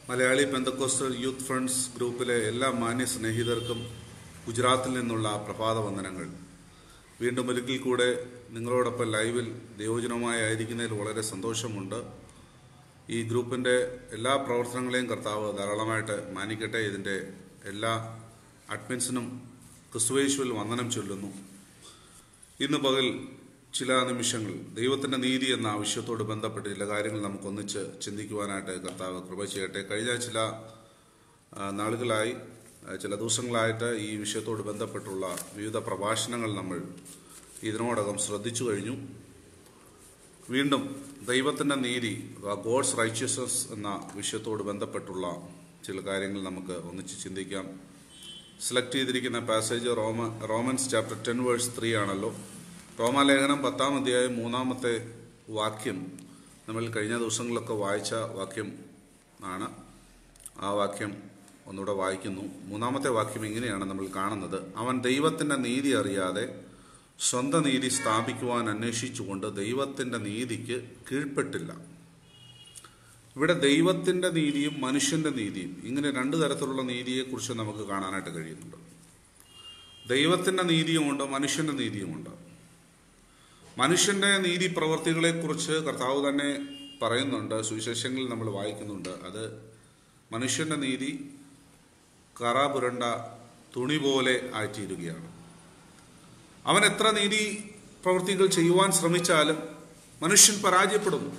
Malayali Pentecostal youth friends ഗ്രൂപ്പിലെ എല്ലാ മാന്യ സ്നേഹിതർക്കും ഗുജറാത്തിൽ നിന്നുള്ള പ്രഭാത വന്ദനങ്ങൾ വീണ്ടും ഒരിക്കൽ കൂടെ നിങ്ങളോടൊപ്പം ലൈവിൽ ദൈവജനമായി ആയിരിക്കുന്നതിൽ വളരെ സന്തോഷമുണ്ട് ഈ ഗ്രൂപ്പിൻ്റെ എല്ലാ പ്രവർത്തനങ്ങളെയും കർത്താവ് ധാരാളമായിട്ട് മാനിക്കട്ടെ ഇതിൻ്റെ എല്ലാ അഡ്മിൻസിനും ക്രിസ്തുവേശുവിൽ വന്ദനം ചൊല്ലുന്നു ഇന്ന് പകൽ ചില നിമിഷങ്ങൾ ദൈവത്തിൻ്റെ നീതി എന്ന ആവശ്യത്തോട് ബന്ധപ്പെട്ട് ചില കാര്യങ്ങൾ നമുക്കൊന്നിച്ച് ചിന്തിക്കുവാനായിട്ട് കർത്താവ് കൃപ ചെയ്യട്ടെ കഴിഞ്ഞ ചില ആ, നാളുകളായി ആ, ചില ദിവസങ്ങളായിട്ട് ഈ വിഷയത്തോട് ബന്ധപ്പെട്ടുള്ള വിവിധ പ്രഭാഷണങ്ങൾ നമ്മൾ ഇതിനോടകം ശ്രദ്ധിച്ചു കഴിഞ്ഞു വീണ്ടും ദൈവത്തിൻ്റെ നീതി ഗോഡ്സ് റൈഷ്യസസ് എന്ന വിഷയത്തോട് ബന്ധപ്പെട്ടുള്ള ചില കാര്യങ്ങൾ നമുക്ക് ഒന്നിച്ച് ചിന്തിക്കാം സെലക്ട് ചെയ്തിരിക്കുന്ന പാസേജ് റോമ Romans chapter ten verse three ആണല്ലോ റോമാലേഖനം പത്താം അധ്യായം മൂന്നാമത്തെ വാക്യം നമ്മൾ കഴിഞ്ഞ ദിവസങ്ങളിലൊക്കെ വായിച്ച വാക്യം ആണ് ആ വാക്യം ഒന്നുകൂടെ വായിക്കുന്നു മൂന്നാമത്തെ വാക്യം ഇങ്ങനെയാണ് നമ്മൾ കാണുന്നത് അവൻ ദൈവത്തിൻ്റെ നീതി അറിയാതെ സ്വന്തം നീതി സ്ഥാപിക്കുവാൻ അന്വേഷിച്ചുകൊണ്ട് ദൈവത്തിൻ്റെ നീതിക്ക് കീഴ്പ്പെട്ടില്ല ഇവിടെ ദൈവത്തിൻ്റെ നീതിയും മനുഷ്യൻ്റെ നീതിയും ഇങ്ങനെ രണ്ട് തരത്തിലുള്ള നീതിയെക്കുറിച്ച് നമുക്ക് കാണാനായിട്ട് കഴിയുന്നുണ്ട് ദൈവത്തിൻ്റെ നീതിയുമുണ്ട് മനുഷ്യൻ്റെ നീതിയുമുണ്ട് മനുഷ്യൻ്റെ നീതി പ്രവൃത്തികളെക്കുറിച്ച് കർത്താവ് തന്നെ പറയുന്നുണ്ട് സുവിശേഷങ്ങളിൽ നമ്മൾ വായിക്കുന്നുണ്ട് അത് മനുഷ്യൻ്റെ നീതി കറ പുരണ്ട തുണി പോലെ ആയിത്തീരുകയാണ് അവൻ എത്ര നീതി പ്രവൃത്തികൾ ചെയ്യുവാൻ ശ്രമിച്ചാലും മനുഷ്യൻ പരാജയപ്പെടുന്നു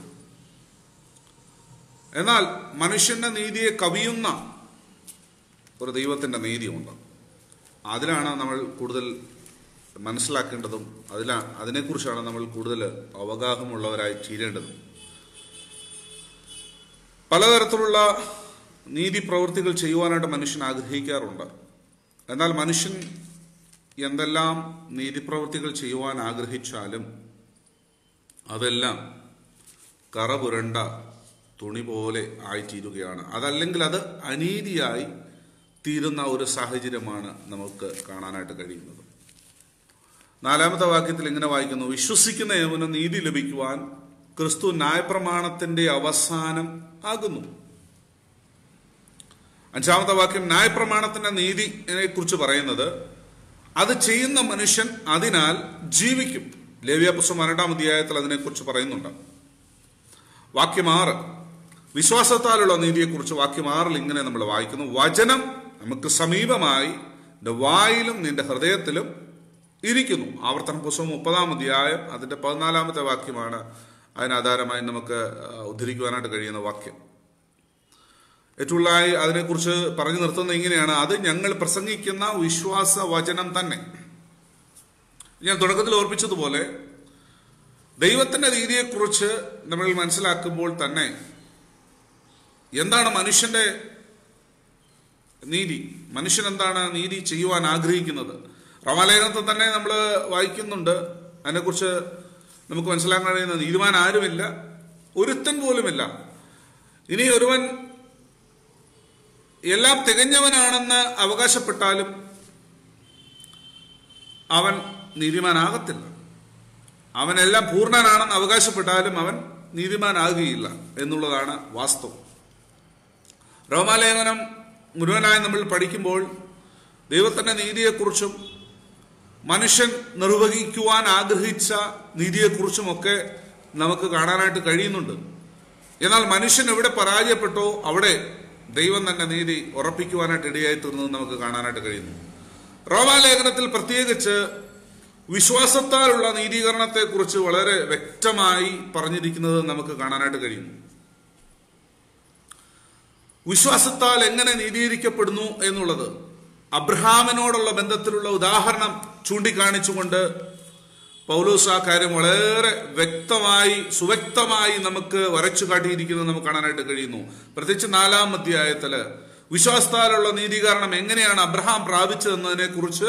എന്നാൽ മനുഷ്യന്റെ നീതിയെ കവിയുന്ന ഒരു ദൈവത്തിന്റെ നീതിയുണ്ട് അതിലാണ് നമ്മൾ കൂടുതൽ മനസ്സിലാക്കേണ്ടതും അതിലാ അതിനെക്കുറിച്ചാണ് നമ്മൾ കൂടുതൽ അവഗാഹമുള്ളവരായി തീരേണ്ടതും പലതരത്തിലുള്ള നീതി പ്രവൃത്തികൾ ചെയ്യുവാനായിട്ട് മനുഷ്യൻ ആഗ്രഹിക്കാറുണ്ട് എന്നാൽ മനുഷ്യൻ എന്തെല്ലാം നീതിപ്രവൃത്തികൾ ചെയ്യുവാൻ ആഗ്രഹിച്ചാലും അതെല്ലാം കറ പുരണ്ട തുണി പോലെ ആയിത്തീരുകയാണ് അതല്ലെങ്കിൽ അത് അനീതിയായി തീരുന്ന ഒരു സാഹചര്യമാണ് നമുക്ക് കാണാനായിട്ട് കഴിയുന്നത് നാലാമത്തെ വാക്യത്തിൽ ഇങ്ങനെ വായിക്കുന്നു വിശ്വസിക്കുന്ന യവന് നീതി ലഭിക്കുവാൻ ക്രിസ്തു ന്യായപ്രമാണത്തിന്റെ അവസാനം ആകുന്നു അഞ്ചാമത്തെ വാക്യം ന്യായപ്രമാണത്തിന്റെ നീതിയെ കുറിച്ച് പറയുന്നത് അത് ചെയ്യുന്ന മനുഷ്യൻ അതിനാൽ ജീവിക്കും ലേവ്യാപുസ്തകം പന്ത്രണ്ടാം അധ്യായത്തിൽ അതിനെക്കുറിച്ച് പറയുന്നുണ്ട് വാക്യം ആറ് വിശ്വാസത്താലുള്ള നീതിയെക്കുറിച്ച് വാക്യം ആറിൽ ഇങ്ങനെ നമ്മൾ വായിക്കുന്നു വചനം നമുക്ക് സമീപമായി നിന്റെ വായിലും നിന്റെ ഹൃദയത്തിലും ഇരിക്കുന്നു ആവർത്തന പുസ്തകം മുപ്പതാം അധ്യായം അതിന്റെ പതിനാലാമത്തെ വാക്യമാണ് അതിനാധാരമായി നമുക്ക് ആ, ഉദ്ധരിക്കുവാനായിട്ട് കഴിയുന്ന വാക്യം ഏറ്റവുള്ളായി അതിനെക്കുറിച്ച് പറഞ്ഞു നിർത്തുന്നത് ഇങ്ങനെയാണ് അത് ഞങ്ങൾ പ്രസംഗിക്കുന്ന വിശ്വാസ വചനം തന്നെ ഞാൻ തുടക്കത്തിൽ ഓർപ്പിച്ചതുപോലെ ദൈവത്തിന്റെ രീതിയെക്കുറിച്ച് നമ്മൾ മനസ്സിലാക്കുമ്പോൾ തന്നെ എന്താണ് മനുഷ്യന്റെ നീതി മനുഷ്യൻ എന്താണ് നീതി ചെയ്യുവാൻ ആഗ്രഹിക്കുന്നത് റമാലേഖനത്തിൽ തന്നെ നമ്മൾ വായിക്കുന്നുണ്ട് അതിനെക്കുറിച്ച് നമുക്ക് മനസ്സിലാക്കാൻ കഴിയുന്ന നീതിമാൻ ആരുമില്ല ഒരുത്തൻ പോലുമില്ല ഇനി ഒരുവൻ എല്ലാം തികഞ്ഞവനാണെന്ന് അവകാശപ്പെട്ടാലും അവൻ നീതിമാനാകത്തില്ല അവനെല്ലാം പൂർണ്ണനാണെന്ന് അവകാശപ്പെട്ടാലും അവൻ നീതിമാനാകുകയില്ല എന്നുള്ളതാണ് വാസ്തവം റോമാലേഖനം മുഴുവനായി നമ്മൾ പഠിക്കുമ്പോൾ ദൈവത്തിന്റെ നീതിയെക്കുറിച്ചും മനുഷ്യൻ നിർവഹിക്കുവാൻ ആഗ്രഹിച്ച നീതിയെക്കുറിച്ചുമൊക്കെ നമുക്ക് കാണാനായിട്ട് കഴിയുന്നുണ്ട് എന്നാൽ മനുഷ്യൻ എവിടെ പരാജയപ്പെട്ടോ അവിടെ ദൈവം തന്നെ നീതി ഉറപ്പിക്കുവാനായിട്ട് ഇടയായി തീർന്നത് നമുക്ക് കാണാനായിട്ട് കഴിയുന്നു റോമാലേഖനത്തിൽ പ്രത്യേകിച്ച് വിശ്വാസത്താലുള്ള നീതീകരണത്തെക്കുറിച്ച് വളരെ വ്യക്തമായി പറഞ്ഞിരിക്കുന്നത് നമുക്ക് കാണാനായിട്ട് കഴിയുന്നു വിശ്വാസത്താൽ എങ്ങനെ നീതീകരിക്കപ്പെടുന്നു എന്നുള്ളത് അബ്രഹാമിനോടുള്ള ബന്ധത്തിലുള്ള ഉദാഹരണം ചൂണ്ടിക്കാണിച്ചുകൊണ്ട് പൗലോസ് ആ കാര്യം വളരെ വ്യക്തമായി സുവ്യക്തമായി നമുക്ക് വരച്ചു കാട്ടിയിരിക്കുന്നത് നമുക്ക് കാണാനായിട്ട് കഴിയുന്നു പ്രത്യേകിച്ച് നാലാം അധ്യായത്തില് വിശ്വാസത്താലുള്ള നീതീകരണം എങ്ങനെയാണ് അബ്രഹാം പ്രാപിച്ചതെന്നതിനെ കുറിച്ച്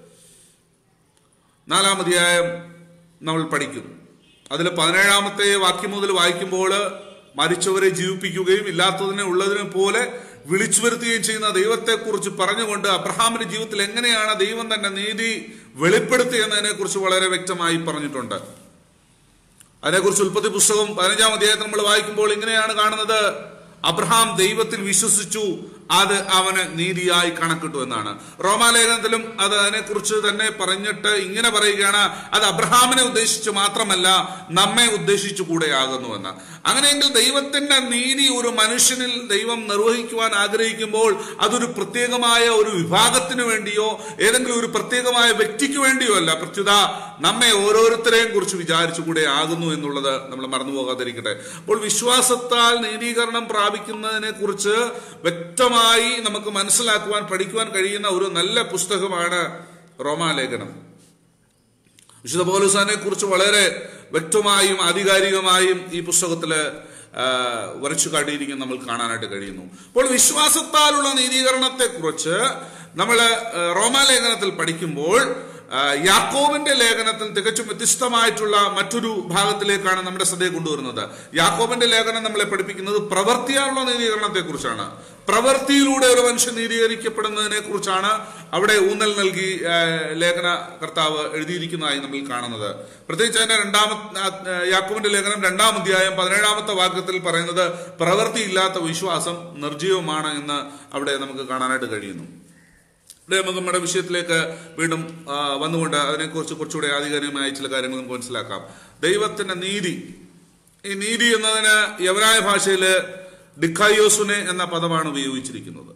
നാലാം അധ്യായം നമ്മൾ പഠിക്കുന്നു അതിൽ പതിനേഴാമത്തെ വാക്യം മുതൽ വായിക്കുമ്പോൾ മരിച്ചവരെ ജീവിപ്പിക്കുകയും ഇല്ലാത്തതിനെ ഉള്ളതിനെ പോലെ വിളിച്ചു വരുത്തുകയും ചെയ്യുന്ന ദൈവത്തെക്കുറിച്ച് പറഞ്ഞുകൊണ്ട് അബ്രഹാമിന്റെ ജീവിതത്തിൽ എങ്ങനെയാണ് ദൈവം തന്നെ നീതി വെളിപ്പെടുത്തിയെന്നതിനെ കുറിച്ച് വളരെ വ്യക്തമായി പറഞ്ഞിട്ടുണ്ട് അതിനെക്കുറിച്ച് ഉൽപ്പത്തി പുസ്തകം പതിനഞ്ചാം അധ്യായത്തിൽ നമ്മൾ വായിക്കുമ്പോൾ ഇങ്ങനെയാണ് കാണുന്നത് അബ്രഹാം ദൈവത്തിൽ വിശ്വസിച്ചു അത് അവന് നീതിയായി കണക്കിട്ടു എന്നാണ് റോമാലേഖനത്തിലും അത് അതിനെക്കുറിച്ച് തന്നെ പറഞ്ഞിട്ട് ഇങ്ങനെ പറയുകയാണ് അത് അബ്രഹാമിനെ ഉദ്ദേശിച്ച് മാത്രമല്ല നമ്മെ ഉദ്ദേശിച്ചു കൂടെയാകുന്നുവെന്ന് അങ്ങനെയെങ്കിൽ ദൈവത്തിന്റെ നീതി ഒരു മനുഷ്യനിൽ ദൈവം നിർവഹിക്കുവാൻ ആഗ്രഹിക്കുമ്പോൾ അതൊരു പ്രത്യേകമായ ഒരു വിഭാഗത്തിന് വേണ്ടിയോ ഏതെങ്കിലും ഒരു പ്രത്യേകമായ വ്യക്തിക്ക് വേണ്ടിയോ അല്ല പ്രത്യുത നമ്മെ ഓരോരുത്തരെയും കുറിച്ച് വിചാരിച്ചു കൂടെ ആകുന്നു എന്നുള്ളത് നമ്മൾ മറന്നു പോകാതിരിക്കട്ടെ അപ്പോൾ വിശ്വാസത്താൽ നീതീകരണം പ്രാപിക്കുന്നതിനെ കുറിച്ച് വ്യക്തമായി നമുക്ക് മനസ്സിലാക്കുവാൻ പഠിക്കുവാൻ കഴിയുന്ന ഒരു നല്ല പുസ്തകമാണ് റോമാലേഖനം വിശുദ്ധ പൗലോസാനെ കുറിച്ച് വളരെ വ്യക്തമായും ആധികാരികമായും ഈ പുസ്തകത്തില് ആ, വരച്ചു കാട്ടിയിരിക്കും നമ്മൾ കാണാനായിട്ട് കഴിയുന്നു അപ്പോൾ വിശ്വാസത്താലുള്ള നീതീകരണത്തെ കുറിച്ച് നമ്മൾ റോമാലേഖനത്തിൽ പഠിക്കുമ്പോൾ ആ, യാക്കോബിന്റെ ലേഖനത്തിൽ തികച്ചും വ്യത്യസ്തമായിട്ടുള്ള മറ്റൊരു ഭാഗത്തിലേക്കാണ് നമ്മുടെ ശ്രദ്ധയെ കൊണ്ടുവരുന്നത് യാക്കോബിന്റെ ലേഖനം നമ്മളെ പഠിപ്പിക്കുന്നത് പ്രവൃത്തിയാലുള്ള നീതീകരണത്തെ കുറിച്ചാണ് പ്രവൃത്തിയിലൂടെ ഒരു മനുഷ്യൻ നീതീകരിക്കപ്പെടുന്നതിനെ കുറിച്ചാണ് അവിടെ ഊന്നൽ നൽകി ആ, ലേഖന കർത്താവ് എഴുതിയിരിക്കുന്നതായി നമ്മൾ കാണുന്നത് പ്രത്യേകിച്ച് അതിന്റെ രണ്ടാമത്തെ യാക്കോബിന്റെ ലേഖനം രണ്ടാം അധ്യായം പതിനേഴാമത്തെ വാക്യത്തിൽ പറയുന്നത് പ്രവൃത്തിയില്ലാത്ത വിശ്വാസം നിർജീവമാണ് എന്ന് അവിടെ നമുക്ക് കാണാനായിട്ട് കഴിയുന്നു ഇവിടെ നമുക്ക് നമ്മുടെ വിഷയത്തിലേക്ക് വീണ്ടും ആ, വന്നുകൊണ്ട് അതിനെക്കുറിച്ച് കുറച്ചുകൂടെ ആധികാരികമായ ചില കാര്യങ്ങൾ നമുക്ക് മനസ്സിലാക്കാം ദൈവത്തിന്റെ നീതി ഈ നീതി എന്നതിന് യവനായ ഭാഷയില് ഡിക്കായോസുനെ എന്ന പദമാണ് ഉപയോഗിച്ചിരിക്കുന്നത്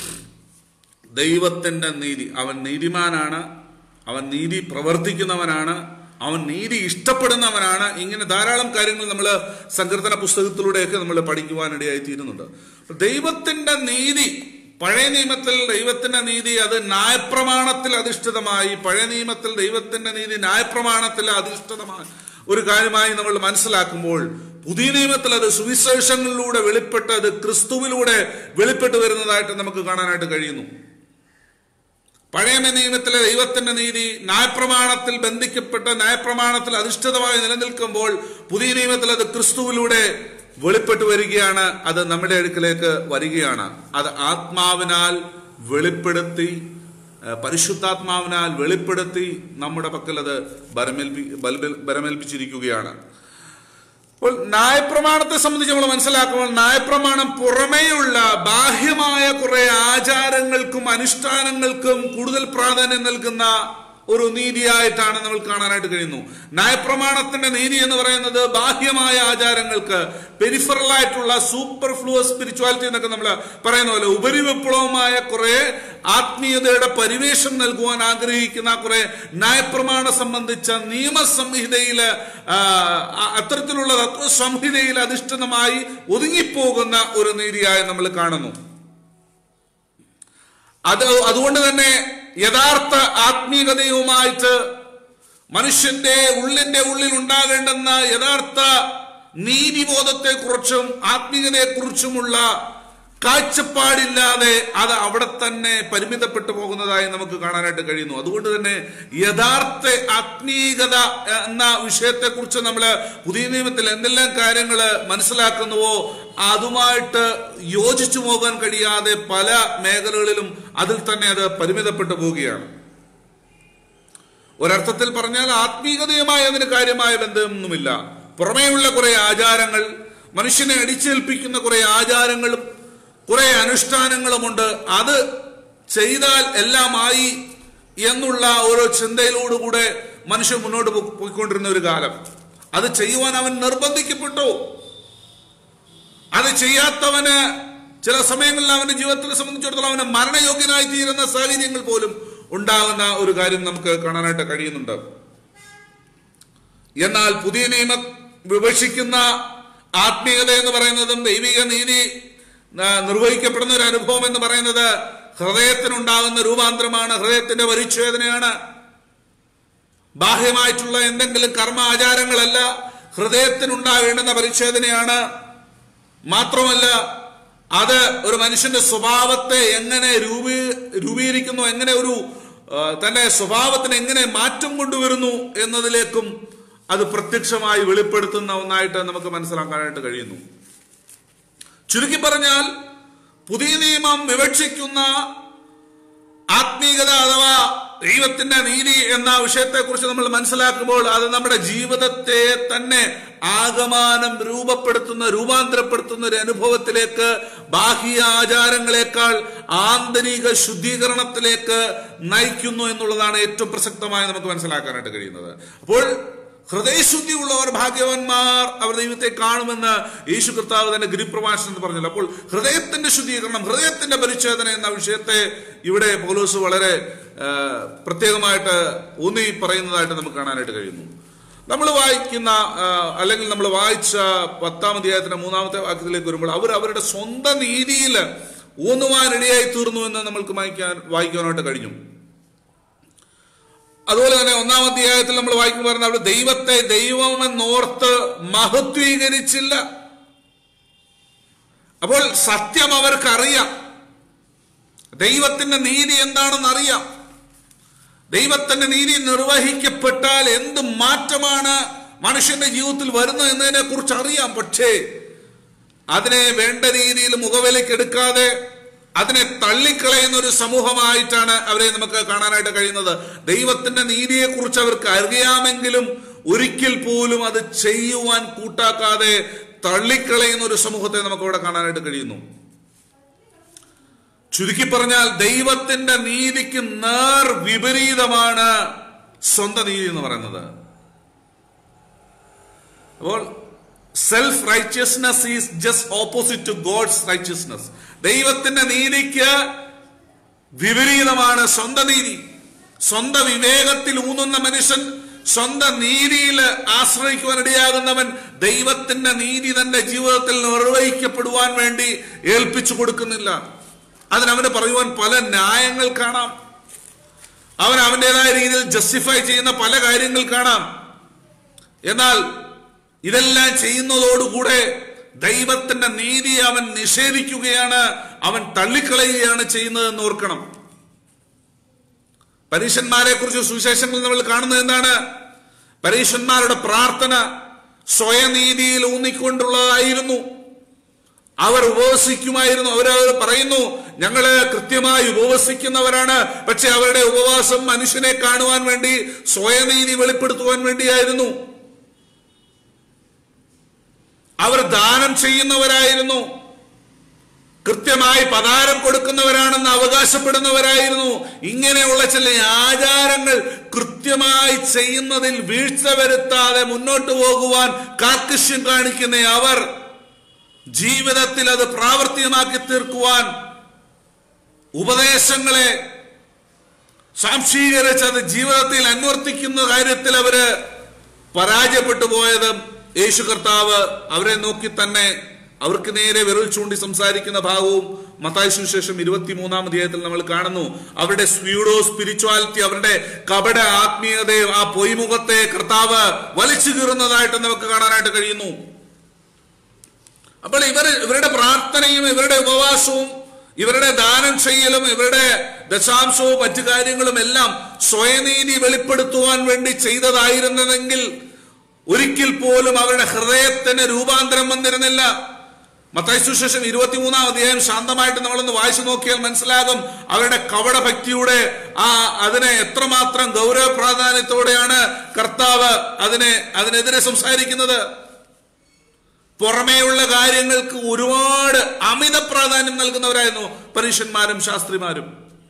ദൈവത്തിന്റെ നീതി അവൻ നീതിമാനാണ് അവൻ നീതി പ്രവർത്തിക്കുന്നവനാണ് അവൻ നീതി ഇഷ്ടപ്പെടുന്നവനാണ് ഇങ്ങനെ ധാരാളം കാര്യങ്ങൾ നമ്മൾ സങ്കീർത്തന പുസ്തകത്തിലൂടെയൊക്കെ നമ്മൾ പഠിക്കുവാനിടയായി തീരുന്നുണ്ട് അപ്പൊ ദൈവത്തിന്റെ നീതി പഴയ നിയമത്തിൽ ദൈവത്തിന്റെ നീതി അത് ന്യായപ്രമാണത്തിൽ അധിഷ്ഠിതമായി പഴയ നിയമത്തിൽ ദൈവത്തിന്റെ നീതി ന്യായപ്രമാണത്തിൽ അധിഷ്ഠിതമായി ഒരു കാര്യമായി നമ്മൾ മനസ്സിലാക്കുമ്പോൾ പുതിയ നിയമത്തിൽ അത് സുവിശേഷങ്ങളിലൂടെ വെളിപ്പെട്ട് അത് ക്രിസ്തുവിലൂടെ വെളിപ്പെട്ട് വരുന്നതായിട്ട് നമുക്ക് കാണാനായിട്ട് കഴിയുന്നു പഴയ നിയമത്തിലെ ദൈവത്തിന്റെ നീതി ന്യായപ്രമാണത്തിൽ ബന്ധിക്കപ്പെട്ട് ന്യായപ്രമാണത്തിൽ അധിഷ്ഠിതമായി നിലനിൽക്കുമ്പോൾ പുതിയ നിയമത്തിൽ അത് ക്രിസ്തുവിലൂടെ വെളിപ്പെട്ട് വരികയാണ് അത് നമ്മുടെ അടുക്കിലേക്ക് വരികയാണ് അത് ആത്മാവിനാൽ വെളിപ്പെടുത്തി ഏഹ്, പരിശുദ്ധാത്മാവിനാൽ വെളിപ്പെടുത്തി നമ്മുടെ പക്കൽ അത് ബരമേൽപ്പി ബലബൽ- ബരമേൽപ്പിച്ചിരിക്കുകയാണ് അപ്പോൾ ന്യായപ്രമാണത്തെ സംബന്ധിച്ച് നമ്മൾ മനസ്സിലാക്കുമ്പോൾ ന്യായപ്രമാണം പുറമേയുള്ള ബാഹ്യമായ കുറെ ആചാരങ്ങൾക്കും അനുഷ്ഠാനങ്ങൾക്കും കൂടുതൽ പ്രാധാന്യം നൽകുന്ന ഒരു നീതിയായിട്ടാണ് നമ്മൾ കാണാനായിട്ട് കഴിയുന്നു ന്യായപ്രമാണത്തിന്റെ നീതി എന്ന് പറയുന്നത് ബാഹ്യമായ ആചാരങ്ങൾക്ക് പെരിഫറൽ ആയിട്ടുള്ള സൂപ്പർ ഫ്ലൂസ് സ്പിരിച്വാലിറ്റി എന്നൊക്കെ നമ്മൾ പറയുന്ന പോലെ ഉപരിവിപ്ലവമായ കുറെ ആത്മീയതയുടെ പരിവേഷം നൽകുവാൻ ആഗ്രഹിക്കുന്ന കുറെ ന്യായപ്രമാണ സംബന്ധിച്ച നിയമസംഹിതയില് ആ, അ- അത്തരത്തിലുള്ള തത്വസംഹിതയിൽ അധിഷ്ഠിതമായി ഒതുങ്ങിപ്പോകുന്ന ഒരു നീതിയായി നമ്മൾ കാണുന്നു അത് അതുകൊണ്ട് തന്നെ യഥാർത്ഥ ആത്മീയതയുമായിട്ട് മനുഷ്യന്റെ ഉള്ളിന്റെ ഉള്ളിൽ ഉണ്ടാകേണ്ടുന്ന യഥാർത്ഥ നീതിബോധത്തെക്കുറിച്ചും ആത്മീയതയെക്കുറിച്ചുമുള്ള കാഴ്ചപ്പാടില്ലാതെ അത് അവിടെ തന്നെ പരിമിതപ്പെട്ടു പോകുന്നതായി നമുക്ക് കാണാനായിട്ട് കഴിയുന്നു അതുകൊണ്ട് തന്നെ യഥാർത്ഥ ആത്മീയത എന്ന വിഷയത്തെക്കുറിച്ച് നമ്മൾ പുതിയ നിയമത്തിൽ എന്തെല്ലാം കാര്യങ്ങൾ മനസ്സിലാക്കുന്നുവോ അതുമായിട്ട് യോജിച്ചു പോകാൻ കഴിയാതെ പല മേഖലകളിലും അതിൽ തന്നെ അത് പരിമിതപ്പെട്ടു പോവുകയാണ് ഒരർത്ഥത്തിൽ പറഞ്ഞാൽ ആത്മീയതയുമായി അതിന് കാര്യമായ ബന്ധമൊന്നുമില്ല പുറമേയുള്ള കുറെ ആചാരങ്ങൾ മനുഷ്യനെ അടിച്ചേൽപ്പിക്കുന്ന കുറെ ആചാരങ്ങളും കുറെ അനുഷ്ഠാനങ്ങളുമുണ്ട് അത് ചെയ്താൽ എല്ലാമായി എന്നുള്ള ഓരോ ചിന്തയിലോടുകൂടെ മനുഷ്യൻ മുന്നോട്ട് പോ- പോയിക്കൊണ്ടിരുന്ന ഒരു കാലം അത് ചെയ്യുവാൻ അവൻ നിർബന്ധിക്കപ്പെട്ടു അത് ചെയ്യാത്തവന് ചില സമയങ്ങളിൽ അവന്റെ ജീവിതത്തെ സംബന്ധിച്ചിടത്തോളം അവന് മരണയോഗ്യനായി തീരുന്ന സാഹചര്യങ്ങൾ പോലും ഉണ്ടാകുന്ന ഒരു കാര്യം നമുക്ക് കാണാനായിട്ട് കഴിയുന്നുണ്ട് എന്നാൽ പുതിയ നിയമം വിവക്ഷിക്കുന്ന ആത്മീയത എന്ന് പറയുന്നതും ദൈവിക നീതി ആ, നിർവഹിക്കപ്പെടുന്ന ഒരു അനുഭവം എന്ന് പറയുന്നത് ഹൃദയത്തിനുണ്ടാകുന്ന രൂപാന്തരമാണ് ഹൃദയത്തിന്റെ പരിച്ഛേദനയാണ് ബാഹ്യമായിട്ടുള്ള എന്തെങ്കിലും കർമ്മ ആചാരങ്ങളല്ല ഹൃദയത്തിനുണ്ടാകേണ്ടുന്ന പരിച്ഛേദനയാണ് മാത്രമല്ല അത് ഒരു മനുഷ്യന്റെ സ്വഭാവത്തെ എങ്ങനെ രൂപീ രൂപീകരിക്കുന്നു എങ്ങനെ ഒരു ആ, തന്റെ സ്വഭാവത്തിന് എങ്ങനെ മാറ്റം കൊണ്ടുവരുന്നു എന്നതിലേക്കും അത് പ്രത്യക്ഷമായി വെളിപ്പെടുത്തുന്ന ഒന്നായിട്ട് നമുക്ക് മനസ്സിലാക്കാനായിട്ട് കഴിയുന്നു ചുരുക്കി പറഞ്ഞാൽ പുതിയ നിയമം വിവക്ഷിക്കുന്ന ആത്മീയത അഥവാ ദൈവത്തിന്റെ നീതി എന്ന വിഷയത്തെക്കുറിച്ച് നമ്മൾ മനസ്സിലാക്കുമ്പോൾ അത് നമ്മുടെ ജീവിതത്തെ തന്നെ ആകമാനം രൂപപ്പെടുത്തുന്ന രൂപാന്തരപ്പെടുത്തുന്ന ഒരു അനുഭവത്തിലേക്ക് ബാഹ്യ ആചാരങ്ങളെക്കാൾ ആന്തരിക ശുദ്ധീകരണത്തിലേക്ക് നയിക്കുന്നു എന്നുള്ളതാണ് ഏറ്റവും പ്രസക്തമായി നമുക്ക് മനസ്സിലാക്കാനായിട്ട് കഴിയുന്നത് അപ്പോൾ ഹൃദയശുദ്ധിയുള്ളവർ ഭാഗ്യവാന്മാർ അവർ ദൈവത്തെ കാണുമെന്ന് യേശു കർത്താവ് തന്നെ ഗിരിപ്രഭാഷണത്തിൽ പറഞ്ഞല്ലോ അപ്പോൾ ഹൃദയത്തിന്റെ ശുദ്ധീകരണം ഹൃദയത്തിന്റെ പരിച്ഛേദന എന്ന വിഷയത്തെ ഇവിടെ പൗലോസ് വളരെ ആ, പ്രത്യേകമായിട്ട് ഊന്നി പറയുന്നതായിട്ട് നമുക്ക് കാണാനായിട്ട് കഴിയുന്നു നമ്മൾ വായിക്കുന്ന ആ, അല്ലെങ്കിൽ നമ്മൾ വായിച്ച പത്താം അധ്യായത്തിന്റെ മൂന്നാമത്തെ വാക്യത്തിലേക്ക് വരുമ്പോൾ അവർ അവരുടെ സ്വന്തം നീതിയിൽ ഊന്നുവാനിടയായി തീർന്നു എന്ന് നമ്മൾക്ക് വായിക്കാൻ വായിക്കാനായിട്ട് കഴിഞ്ഞു അതുപോലെ തന്നെ ഒന്നാം അധ്യായത്തിൽ നമ്മൾ വായിക്കുമ്പോൾ പറഞ്ഞ അവിടെ ദൈവത്തെ ദൈവമെന്നോർത്ത് മഹത്വീകരിച്ചില്ല അപ്പോൾ സത്യം അവർക്കറിയാം ദൈവത്തിന്റെ നീതി എന്താണെന്ന് അറിയാം ദൈവത്തിന്റെ നീതി നിർവഹിക്കപ്പെട്ടാൽ എന്ത് മാറ്റമാണ് മനുഷ്യന്റെ ജീവിതത്തിൽ വരുന്നത് എന്നതിനെ കുറിച്ച് അറിയാം പക്ഷേ അതിനെ വേണ്ട രീതിയിൽ മുഖവിലക്കെടുക്കാതെ അതിനെ തള്ളിക്കളയുന്ന ഒരു സമൂഹമായിട്ടാണ് അവരെ നമുക്ക് കാണാനായിട്ട് കഴിയുന്നത് ദൈവത്തിന്റെ നീതിയെ കുറിച്ച് അവർക്ക് അറിയാമെങ്കിലും ഒരിക്കൽ പോലും അത് ചെയ്യുവാൻ കൂട്ടാക്കാതെ തള്ളിക്കളയുന്ന ഒരു സമൂഹത്തെ നമുക്ക് ഇവിടെ കാണാനായിട്ട് കഴിയുന്നു ചുരുക്കി പറഞ്ഞാൽ ദൈവത്തിന്റെ നീതിക്ക് നേർ വിപരീതമാണ് സ്വന്തം നീതി എന്ന് പറയുന്നത് അപ്പോൾ self righteousness is just opposite to God's righteousness ദൈവത്തിന്റെ നീതിക്ക് വിപരീതമാണ് സ്വന്തം നീതി സ്വന്തം വിവേകത്തിൽ ഊന്നുന്ന മനുഷ്യൻ സ്വന്തം നീതിയിൽ ആശ്രയിക്കുവാൻ ഇടയാകുന്നവൻ ദൈവത്തിന്റെ നീതി തന്റെ ജീവിതത്തിൽ നിർവഹിക്കപ്പെടുവാൻ വേണ്ടി ഏൽപ്പിച്ചു കൊടുക്കുന്നില്ല അതിനവന് പറയുവാൻ പല ന്യായങ്ങൾ കാണാം അവൻ അവൻ്റെതായ രീതിയിൽ ജസ്റ്റിഫൈ ചെയ്യുന്ന പല കാര്യങ്ങൾ കാണാം എന്നാൽ ഇതെല്ലാം ചെയ്യുന്നതോടുകൂടെ ദൈവത്തിന്റെ നീതി അവൻ നിഷേധിക്കുകയാണ് അവൻ തള്ളിക്കളയുകയാണ് ചെയ്യുന്നതെന്ന് ഓർക്കണം പരീശന്മാരെ കുറിച്ച് സുവിശേഷങ്ങളിൽ നമ്മൾ കാണുന്നത് എന്താണ് പരീശന്മാരുടെ പ്രാർത്ഥന സ്വയനീതിയിൽ ഊന്നിക്കൊണ്ടുള്ളതായിരുന്നു അവർ ഉപവസിക്കുമായിരുന്നു അവർ അവർ പറയുന്നു ഞങ്ങള് കൃത്യമായി ഉപവസിക്കുന്നവരാണ് പക്ഷെ അവരുടെ ഉപവാസം മനുഷ്യനെ കാണുവാൻ വേണ്ടി സ്വയനീതി വെളിപ്പെടുത്തുവാൻ വേണ്ടിയായിരുന്നു അവർ ദാനം ചെയ്യുന്നവരായിരുന്നു കൃത്യമായി പതാരം കൊടുക്കുന്നവരാണെന്ന് അവകാശപ്പെടുന്നവരായിരുന്നു ഇങ്ങനെയുള്ള ചില ആചാരങ്ങൾ കൃത്യമായി ചെയ്യുന്നതിൽ വീഴ്ച വരുത്താതെ മുന്നോട്ട് പോകുവാൻ കാർക്കശ്യം കാണിക്കുന്ന അവർ ജീവിതത്തിൽ അത് പ്രാവർത്തികമാക്കി തീർക്കുവാൻ ഉപദേശങ്ങളെ സാംശീകരിച്ച് അത് ജീവിതത്തിൽ അന്വർത്തിക്കുന്ന കാര്യത്തിൽ അവര് പരാജയപ്പെട്ടു പോയത് യേശു കർത്താവ് അവരെ നോക്കി തന്നെ അവർക്ക് നേരെ വിരൽ ചൂണ്ടി സംസാരിക്കുന്ന ഭാഗവും മത്തായി സുവിശേഷം ഇരുപത്തിമൂന്നാം അധ്യായത്തിൽ നമ്മൾ കാണുന്നു അവരുടെ സ്പീഡോ സ്പിരിച്വാലിറ്റി അവരുടെ കപട ആത്മീയതയെ ആ പൊയ്മുഖത്തെ കർത്താവ് വലിച്ചു കീറുന്നതായിട്ട് നമുക്ക് കാണാനായിട്ട് കഴിയുന്നു അപ്പോൾ ഇവർ ഇവരുടെ പ്രാർത്ഥനയും ഇവരുടെ ഉപവാസവും ഇവരുടെ ദാനം ചെയ്യലും ഇവരുടെ ദശാംശവും മറ്റു കാര്യങ്ങളും എല്ലാം സ്വയനീതി വെളിപ്പെടുത്തുവാൻ വേണ്ടി ചെയ്തതായിരുന്നതെങ്കിൽ ഒരിക്കൽ പോലും അവരുടെ ഹൃദയത്തിന് രൂപാന്തരം വന്നിരുന്നില്ല മത്തായി സുശേഷം ഇരുപത്തിമൂന്നാം അധ്യായം ശാന്തമായിട്ട് നമ്മളൊന്ന് വായിച്ചു നോക്കിയാൽ മനസ്സിലാകും അവരുടെ കവട ഭക്തിയുടെ ആ അതിനെ എത്രമാത്രം ഗൗരവ പ്രാധാന്യത്തോടെയാണ് കർത്താവ് അതിനെ അതിനെതിരെ സംസാരിക്കുന്നത് പുറമേയുള്ള കാര്യങ്ങൾക്ക് ഒരുപാട് അമിത പ്രാധാന്യം നൽകുന്നവരായിരുന്നു പരീക്ഷന്മാരും ശാസ്ത്രിമാരും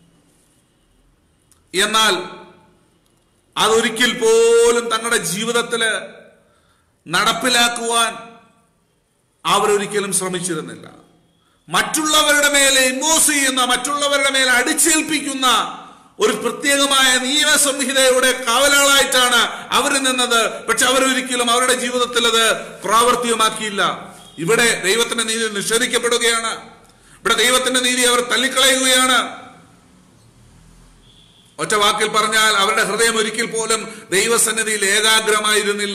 എന്നാൽ അതൊരിക്കൽ പോലും തങ്ങളുടെ ജീവിതത്തില് നടപ്പിലാക്കുവാൻ അവരൊരിക്കലും ശ്രമിച്ചിരുന്നില്ല മറ്റുള്ളവരുടെ മേലെ ഇമ്പോസ് ചെയ്യുന്ന മറ്റുള്ളവരുടെ മേലെ അടിച്ചേൽപ്പിക്കുന്ന ഒരു പ്രത്യേകമായ നിയമസംഹിതയുടെ കാവലാളായിട്ടാണ് അവർ നിന്നത് പക്ഷെ അവരൊരിക്കലും അവരുടെ ജീവിതത്തിൽ അത് പ്രാവർത്തികമാക്കിയില്ല ഇവിടെ ദൈവത്തിന്റെ നീതി നിഷേധിക്കപ്പെടുകയാണ് ഇവിടെ ദൈവത്തിന്റെ നീതി അവർ തള്ളിക്കളയുകയാണ് ഒറ്റ വാക്കിൽ പറഞ്ഞാൽ അവരുടെ ഹൃദയം ഒരിക്കൽ പോലും ദൈവസന്നിധിയിൽ ഏകാഗ്രമായിരുന്നില്ല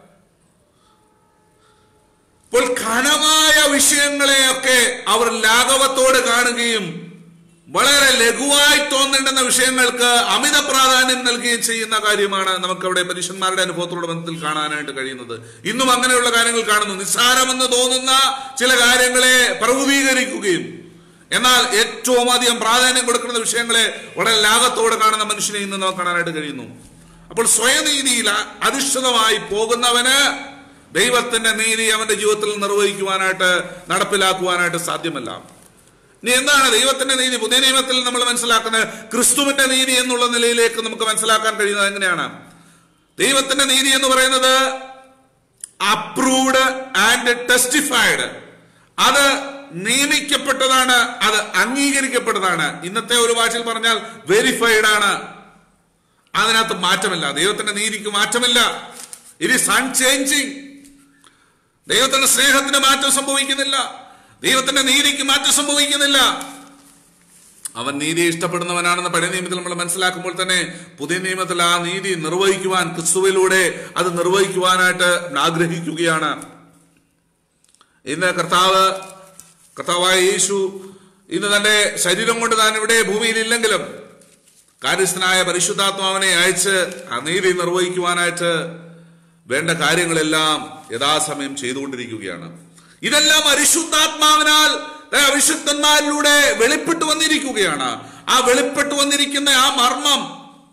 ഇപ്പോൾ ഘനമായ വിഷയങ്ങളെയൊക്കെ അവർ ലാഘവത്തോട് കാണുകയും വളരെ ലഘുവായി തോന്നേണ്ടുന്ന വിഷയങ്ങൾക്ക് അമിത പ്രാധാന്യം നൽകുകയും ചെയ്യുന്ന കാര്യമാണ് നമുക്ക് അവിടെ പരീക്ഷന്മാരുടെ അനുഭവത്തോട് ബന്ധത്തിൽ കാണാനായിട്ട് കഴിയുന്നത് ഇന്നും അങ്ങനെയുള്ള കാര്യങ്ങൾ കാണുന്നു നിസ്സാരമെന്ന് തോന്നുന്ന ചില കാര്യങ്ങളെ പ്രഭുവീകരിക്കുകയും എന്നാൽ ഏറ്റവും അധികം പ്രാധാന്യം കൊടുക്കുന്ന വിഷയങ്ങളെ വളരെ ലാഘത്തോടെ കാണുന്ന മനുഷ്യനെ ഇന്ന് നമുക്ക് കാണാനായിട്ട് കഴിയുന്നു അപ്പോൾ സ്വയനീതിയിൽ അധിഷ്ഠിതമായി പോകുന്നവന് ദൈവത്തിന്റെ നീതി അവന്റെ ജീവിതത്തിൽ നിർവഹിക്കുവാനായിട്ട് നടപ്പിലാക്കുവാനായിട്ട് സാധ്യമല്ല ഇനി എന്താണ് ദൈവത്തിന്റെ നീതി പുതിയ നിയമത്തിൽ നമ്മൾ മനസ്സിലാക്കുന്നത് ക്രിസ്തുവിന്റെ നീതി എന്നുള്ള നിലയിലേക്ക് നമുക്ക് മനസ്സിലാക്കാൻ കഴിയുന്നത് എങ്ങനെയാണ് ദൈവത്തിന്റെ നീതി എന്ന് പറയുന്നത് അപ്രൂവ്ഡ് ആൻഡ് ടെസ്റ്റിഫൈഡ് അത് നിയമിക്കപ്പെട്ടതാണ് അത് അംഗീകരിക്കപ്പെട്ടതാണ് ഇന്നത്തെ ഒരു ഭാഷയിൽ പറഞ്ഞാൽ വെരിഫൈഡ് ആണ് അതിനകത്ത് മാറ്റമില്ല ദൈവത്തിന്റെ നീതിക്ക് മാറ്റമില്ല ഇറ്റ് ഈസ് അൺചേഞ്ചിങ് ദൈവത്തിന്റെ സ്നേഹത്തിന് മാറ്റം സംഭവിക്കുന്നില്ല ദൈവത്തിന്റെ നീതിക്ക് മാറ്റം സംഭവിക്കുന്നില്ല അവൻ നീതിയെ ഇഷ്ടപ്പെടുന്നവനാണെന്ന് പഴയ നിയമത്തിൽ നമ്മൾ മനസ്സിലാക്കുമ്പോൾ തന്നെ പുതിയ നിയമത്തിൽ ആ നീതി നിർവഹിക്കുവാൻ ക്രിസ്തുവിലൂടെ അത് നിർവഹിക്കുവാനായിട്ട് ആഗ്രഹിക്കുകയാണ് ഇന്ന് കർത്താവ് കർത്താവായ യേശു ഇന്ന് തന്റെ ശരീരം കൊണ്ട് താൻ ഇവിടെ ഭൂമിയിൽ ഇല്ലെങ്കിലും കാര്യസ്ഥനായ പരിശുദ്ധാത്മാവിനെ അയച്ച് ആ നീതി നിർവഹിക്കുവാനായിട്ട് വേണ്ട കാര്യങ്ങളെല്ലാം യഥാസമയം ചെയ്തുകൊണ്ടിരിക്കുകയാണ് ഇതെല്ലാം പരിശുദ്ധാത്മാവിനാൽ ദാ വിശുദ്ധന്മാരിലൂടെ വെളിപ്പെട്ടു വന്നിരിക്കുകയാണ് ആ വെളിപ്പെട്ടു വന്നിരിക്കുന്ന ആ മർമ്മം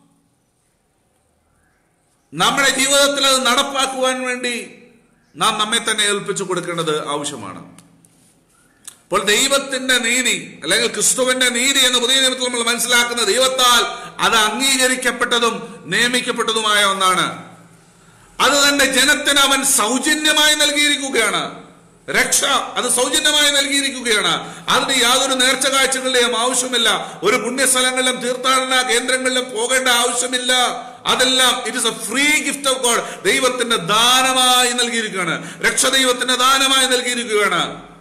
നമ്മുടെ ജീവിതത്തിൽ അത് നടപ്പാക്കുവാൻ വേണ്ടി നാം നമ്മെ തന്നെ ഏൽപ്പിച്ചു കൊടുക്കേണ്ടത് ആവശ്യമാണ് അപ്പോൾ ദൈവത്തിന്റെ നീതി അല്ലെങ്കിൽ ക്രിസ്തുവിന്റെ നീതി എന്ന് പുതിയ നിയമത്തിൽ നമ്മൾ മനസ്സിലാക്കുന്ന ദൈവത്താൽ അത് അംഗീകരിക്കപ്പെട്ടതും നിയമിക്കപ്പെട്ടതുമായ ഒന്നാണ് അത് തന്നെ ജനത്തിന് അവൻ സൗജന്യമായി നൽകിയിരിക്കുകയാണ് രക്ഷ അത് സൗജന്യമായി നൽകിയിരിക്കുകയാണ് അതിന് യാതൊരു നേർച്ച കാഴ്ചകളുടെയും ആവശ്യമില്ല ഒരു പുണ്യസ്ഥലങ്ങളിലും തീർത്ഥാടന കേന്ദ്രങ്ങളിലും പോകേണ്ട ആവശ്യമില്ല അതെല്ലാം it is a free gift of God ദൈവത്തിന്റെ ദാനമായി നൽകിയിരിക്കുകയാണ് രക്ഷ ദൈവത്തിന്റെ ദാനമായി നൽകിയിരിക്കുകയാണ്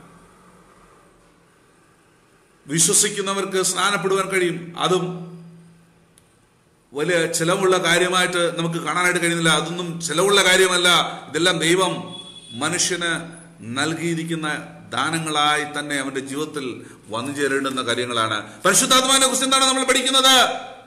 വിശ്വസിക്കുന്നവർക്ക് സ്നാനപ്പെടുവാൻ കഴിയും അതും വലിയ ചിലവുള്ള കാര്യമായിട്ട് നമുക്ക് കാണാനായിട്ട് കഴിയുന്നില്ല അതൊന്നും ചിലവുള്ള കാര്യമല്ല ഇതെല്ലാം ദൈവം മനുഷ്യന് നൽകിയിരിക്കുന്ന ദാനങ്ങളായി തന്നെ അവന്റെ ജീവിതത്തിൽ വന്നു ചേരേണ്ടുന്ന കാര്യങ്ങളാണ് പരിശുദ്ധാത്മാവിനെ കുറിച്ച് എന്താണ് നമ്മൾ പഠിക്കുന്നത്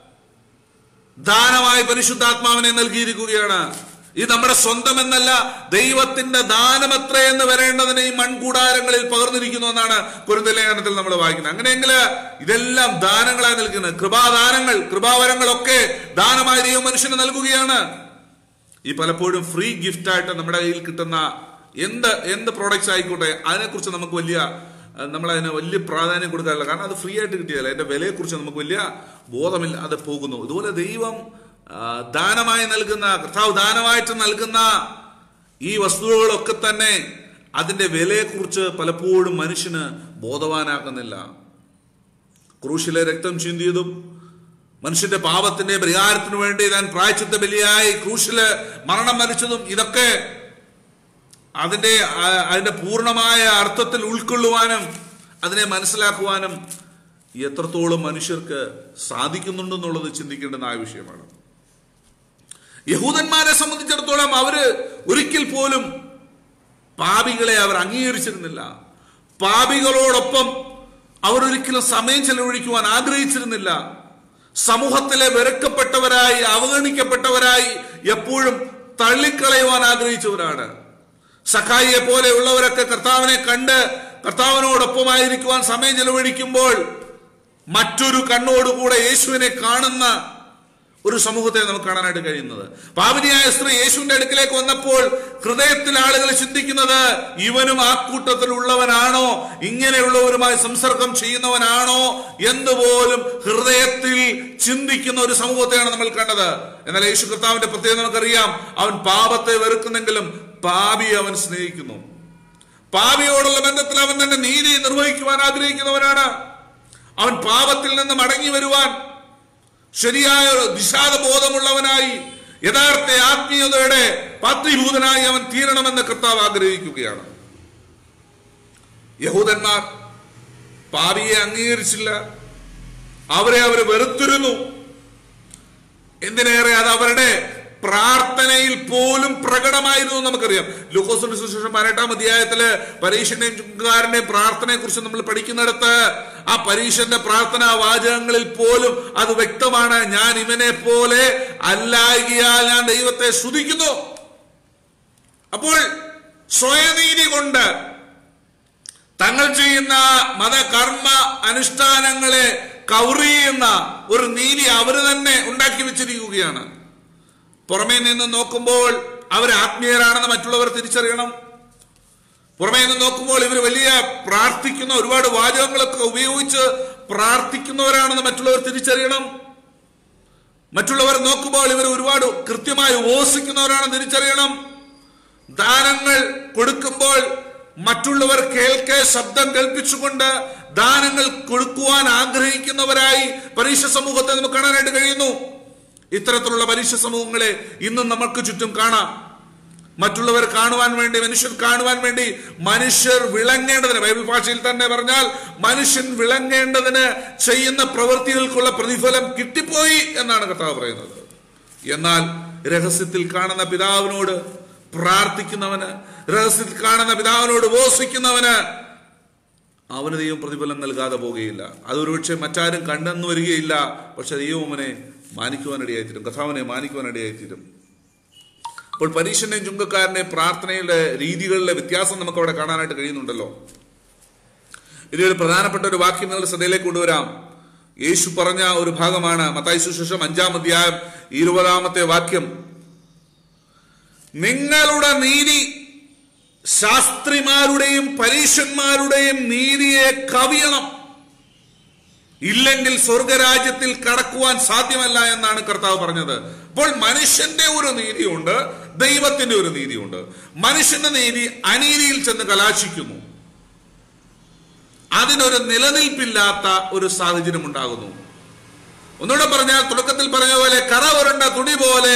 ദാനമായി പരിശുദ്ധാത്മാവിനെ നൽകിയിരിക്കുകയാണ് ഇത് നമ്മുടെ സ്വന്തം എന്നല്ല ദൈവത്തിന്റെ ദാനമത്ര എന്ന് വരേണ്ടതിന് ഈ മൺകൂടാരങ്ങളിൽ പകർന്നിരിക്കുന്നു എന്നാണ് കുരുന്തലേഖനത്തിൽ നമ്മൾ വായിക്കുന്നത് അങ്ങനെയെങ്കിൽ ഇതെല്ലാം ദാനങ്ങളായി നൽകുന്നത് കൃപാദാനങ്ങൾ കൃപാവരങ്ങളൊക്കെ ദാനമായി ദൈവം മനുഷ്യന് നൽകുകയാണ് ഈ പലപ്പോഴും ഫ്രീ ഗിഫ്റ്റ് ആയിട്ട് നമ്മുടെ കയ്യിൽ കിട്ടുന്ന എന്ത് എന്ത് പ്രോഡക്ട്സ് ആയിക്കോട്ടെ അതിനെക്കുറിച്ച് നമുക്ക് വലിയ നമ്മൾ അതിന് വലിയ പ്രാധാന്യം കൊടുക്കാറില്ല കാരണം അത് ഫ്രീ ആയിട്ട് കിട്ടിയതല്ല അതിന്റെ വിലയെക്കുറിച്ച് നമുക്ക് വലിയ ബോധമില്ലാതെ പോകുന്നു ഇതുപോലെ ദൈവം ആ, ദാനമായി നൽകുന്ന കർത്താവ് ദാനമായിട്ട് നൽകുന്ന ഈ വസ്തുതകളൊക്കെ തന്നെ അതിന്റെ വിലയെക്കുറിച്ച് പലപ്പോഴും മനുഷ്യന് ബോധവാനാക്കുന്നില്ല ക്രൂശിലെ രക്തം ചിന്തിയതും മനുഷ്യന്റെ പാപത്തിന്റെ പരിഹാരത്തിനു വേണ്ടി താൻ പ്രായച്ചിത്ത ബലിയായി ക്രൂശില് മരണം മരിച്ചതും ഇതൊക്കെ അതിന്റെ ആ- അതിന്റെ പൂർണ്ണമായ അർത്ഥത്തിൽ ഉൾക്കൊള്ളുവാനും അതിനെ മനസ്സിലാക്കുവാനും എത്രത്തോളം മനുഷ്യർക്ക് സാധിക്കുന്നുണ്ടെന്നുള്ളത് ചിന്തിക്കേണ്ടുന്ന ആ വിഷയമാണ് യഹൂദന്മാരെ സംബന്ധിച്ചിടത്തോളം അവര് ഒരിക്കൽ പോലും പാപികളെ അവർ അംഗീകരിച്ചിരുന്നില്ല പാപികളോടൊപ്പം അവർ ഒരിക്കലും സമയം ചെലവഴിക്കുവാൻ ആഗ്രഹിച്ചിരുന്നില്ല സമൂഹത്തിലെ വെറുക്കപ്പെട്ടവരായി അവഗണിക്കപ്പെട്ടവരായി എപ്പോഴും തള്ളിക്കളയുവാൻ ആഗ്രഹിച്ചവരാണ് സഖായിയെ പോലെയുള്ളവരൊക്കെ കർത്താവിനെ കണ്ട് കർത്താവിനോടൊപ്പമായിരിക്കുവാൻ സമയം ചെലവഴിക്കുമ്പോൾ മറ്റൊരു കണ്ണോടുകൂടെ യേശുവിനെ കാണുന്ന ഒരു സമൂഹത്തെ നമുക്ക് കാണാനായിട്ട് കഴിയുന്നത് പാപിനിയായ സ്ത്രീ യേശുവിന്റെ അടുക്കിലേക്ക് വന്നപ്പോൾ ഹൃദയത്തിൽ ആളുകൾ ചിന്തിക്കുന്നത് ഇവനും ആ കൂട്ടത്തിൽ ഉള്ളവനാണോ ഇങ്ങനെയുള്ളവരുമായി സംസർഗം ചെയ്യുന്നവനാണോ എന്ന് പോലും ഹൃദയത്തിൽ ചിന്തിക്കുന്ന ഒരു സമൂഹത്തെയാണ് നമ്മൾ കണ്ടത് എന്നാൽ യേശു കർത്താവിന്റെ പ്രത്യേകത നമുക്കറിയാം അവൻ പാപത്തെ വെറുക്കുന്നെങ്കിലും പാപി അവൻ സ്നേഹിക്കുന്നു പാപിയോടുള്ള ബന്ധത്തിൽ അവൻ തന്റെ നീതി നിർവഹിക്കുവാൻ ആഗ്രഹിക്കുന്നവനാണ് അവൻ പാപത്തിൽ നിന്ന് മടങ്ങി വരുവാൻ ശരിയായ ഒരു ദിശാബോധമുള്ളവനായി യഥാർത്ഥ ആത്മീയതയുടെ പാത്രീഭൂതനായി അവൻ തീരണമെന്ന് കർത്താവ് ആഗ്രഹിക്കുകയാണ് യഹൂദന്മാർ പാപിയെ അംഗീകരിച്ചില്ല അവരെ അവർ വെറുത്തിരുന്നു എന്തിനേറെ അത് അവരുടെ പ്രാർത്ഥനയിൽ പോലും പ്രകടമായിരുന്നു എന്ന് നമുക്കറിയാം ലൂക്കോസിന്റെ സുശേഷം പതിനെട്ടാം അധ്യായത്തില് പരീക്ഷന്റെയും ചുങ്കാരന്റെയും പ്രാർത്ഥനയെ കുറിച്ച് നമ്മൾ പഠിക്കുന്നിടത്ത് ആ പരീക്ഷന്റെ പ്രാർത്ഥനാ വാചകങ്ങളിൽ പോലും അത് വ്യക്തമാണ് ഞാൻ ഇവനെ പോലെ അല്ലായികയാൽ ഞാൻ ദൈവത്തെ സ്തുതിക്കുന്നു അപ്പോൾ സ്വയനീതി കൊണ്ട് തങ്ങൾ ചെയ്യുന്ന മതകർമ്മ അനുഷ്ഠാനങ്ങളെ കവർ ചെയ്യുന്ന ഒരു നീതി അവർ തന്നെ ഉണ്ടാക്കി വെച്ചിരിക്കുകയാണ് പുറമേ നിന്ന് നോക്കുമ്പോൾ അവർ ആത്മീയരാണെന്ന് മറ്റുള്ളവർ തിരിച്ചറിയണം പുറമേ നിന്ന് നോക്കുമ്പോൾ ഇവർ വലിയ പ്രാർത്ഥിക്കുന്ന ഒരുപാട് വാചകങ്ങളൊക്കെ ഉപയോഗിച്ച് പ്രാർത്ഥിക്കുന്നവരാണെന്ന് മറ്റുള്ളവർ തിരിച്ചറിയണം മറ്റുള്ളവർ നോക്കുമ്പോൾ ഇവർ ഒരുപാട് കൃത്യമായി ഉപവസിക്കുന്നവരാണെന്ന് തിരിച്ചറിയണം ദാനങ്ങൾ കൊടുക്കുമ്പോൾ മറ്റുള്ളവർ കേൾക്കെ ശബ്ദം കേൾപ്പിച്ചുകൊണ്ട് ദാനങ്ങൾ കൊടുക്കുവാൻ ആഗ്രഹിക്കുന്നവരായി പരീക്ഷ സമൂഹത്തെ നമുക്ക് കാണാനായിട്ട് കഴിയുന്നു ഇത്തരത്തിലുള്ള പരീക്ഷ സമൂഹങ്ങളെ ഇന്നും നമുക്ക് ചുറ്റും കാണാം മറ്റുള്ളവർ കാണുവാൻ വേണ്ടി മനുഷ്യർ കാണുവാൻ വേണ്ടി മനുഷ്യർ വിളങ്ങേണ്ടതിന് ബൈബിൾ ഭാഷയിൽ തന്നെ പറഞ്ഞാൽ മനുഷ്യൻ വിളങ്ങേണ്ടതിന് ചെയ്യുന്ന പ്രവൃത്തികൾക്കുള്ള പ്രതിഫലം കിട്ടിപ്പോയി എന്നാണ് കർത്താവ് പറയുന്നത് എന്നാൽ രഹസ്യത്തിൽ കാണുന്ന പിതാവിനോട് പ്രാർത്ഥിക്കുന്നവന് രഹസ്യത്തിൽ കാണുന്ന പിതാവിനോട് ഉപവസിക്കുന്നവന് അവന് ദൈവം പ്രതിഫലം നൽകാതെ പോകുകയില്ല അതൊരുപക്ഷെ മറ്റാരും കണ്ടെന്നു വരികയില്ല പക്ഷെ ദൈവം അവനെ മാനിക്കുവാനിടയായിത്തീരും കഥാവിനെ മാനിക്കുവാനിടയായിത്തീരും അപ്പോൾ പരീക്ഷന്റെയും ചുങ്കക്കാരന്റെയും പ്രാർത്ഥനയുടെ രീതികളിലെ വ്യത്യാസം നമുക്ക് അവിടെ കാണാനായിട്ട് കഴിയുന്നുണ്ടല്ലോ ഇതിലൊരു പ്രധാനപ്പെട്ട ഒരു വാക്യം നിങ്ങൾ ശ്രദ്ധയിലേക്ക് കൊണ്ടുവരാം യേശു പറഞ്ഞ ഒരു ഭാഗമാണ് മത്തായി സുശേഷം അഞ്ചാം അധ്യായം ഇരുപതാമത്തെ വാക്യം നിങ്ങളുടെ നീതി ശാസ്ത്രിമാരുടെയും പരീക്ഷന്മാരുടെയും നീതിയെ കവിയണം ഇല്ലെങ്കിൽ സ്വർഗരാജ്യത്തിൽ കടക്കുവാൻ സാധ്യമല്ല എന്നാണ് കർത്താവ് പറഞ്ഞത് അപ്പോൾ മനുഷ്യന്റെ ഒരു നീതിയുണ്ട് ദൈവത്തിന്റെ ഒരു നീതിയുണ്ട് മനുഷ്യന്റെ നീതി അനീതിയിൽ ചെന്ന് കലാശിക്കുന്നു അതിനൊരു നിലനിൽപ്പില്ലാത്ത ഒരു സാഹചര്യം ഉണ്ടാകുന്നു ഒന്നുകൂടെ പറഞ്ഞാൽ തുടക്കത്തിൽ പറഞ്ഞ പോലെ കറ ഉരണ്ട തുണി പോലെ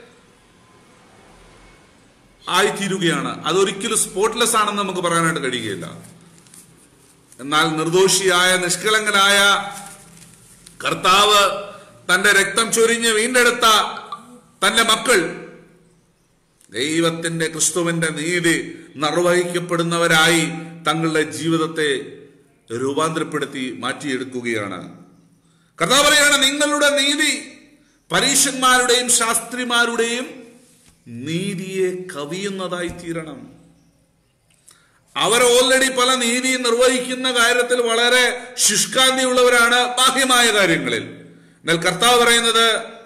ആയിത്തീരുകയാണ് അതൊരിക്കലും സ്പോട്ട്ലെസ് ആണെന്ന് നമുക്ക് പറയാനായിട്ട് കഴിയുകയില്ല എന്നാൽ നിർദോഷിയായ നിഷ്കളങ്കനായ കർത്താവ് തന്റെ രക്തം ചൊരിഞ്ഞ് വീണ്ടെടുത്ത തന്റെ മക്കൾ ദൈവത്തിന്റെ ക്രിസ്തുവിന്റെ നീതി നിർവഹിക്കപ്പെടുന്നവരായി തങ്ങളുടെ ജീവിതത്തെ രൂപാന്തരപ്പെടുത്തി മാറ്റിയെടുക്കുകയാണ് കർത്താവ് പറയാണ് നിങ്ങളുടെ നീതി പരീക്ഷന്മാരുടെയും ശാസ്ത്രിമാരുടെയും നീതിയെ കവിയുന്നതായി തീരണം അവർ ഓൾറെഡി പല നീതി നിർവഹിക്കുന്ന കാര്യത്തിൽ വളരെ ശുഷ്കാന്തിയുള്ളവരാണ് ബാഹ്യമായ കാര്യങ്ങളിൽ എന്നാൽ കർത്താവ് പറയുന്നത്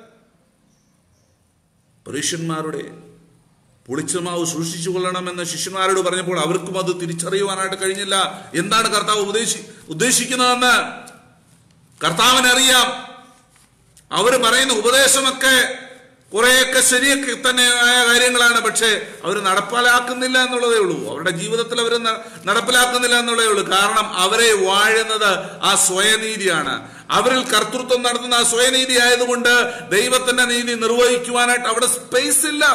പുരുഷന്മാരുടെ പുളിച്ചമാവ് സൂക്ഷിച്ചു കൊള്ളണമെന്ന് ശിഷ്യന്മാരോട് പറഞ്ഞപ്പോൾ അവർക്കും അത് തിരിച്ചറിയുവാനായിട്ട് കഴിഞ്ഞില്ല എന്താണ് കർത്താവ് ഉപദേശി ഉദ്ദേശിക്കുന്നതെന്ന് കർത്താവിനറിയാം അവർ പറയുന്ന ഉപദേശമൊക്കെ കുറെയൊക്കെ ശരിയൊക്കെ തന്നെയായ കാര്യങ്ങളാണ് പക്ഷേ അവർ നടപ്പിലാക്കുന്നില്ല എന്നുള്ളതേ ഉള്ളൂ അവരുടെ ജീവിതത്തിൽ അവർ നടപ്പിലാക്കുന്നില്ല എന്നുള്ളതേ ഉള്ളൂ കാരണം അവരെ വാഴുന്നത് ആ സ്വയനീതിയാണ് അവരിൽ കർത്തൃത്വം നടത്തുന്ന ആ സ്വയനീതി ആയതുകൊണ്ട് ദൈവത്തിന്റെ നീതി നിർവഹിക്കുവാനായിട്ട് അവിടെ സ്പേസ് ഇല്ല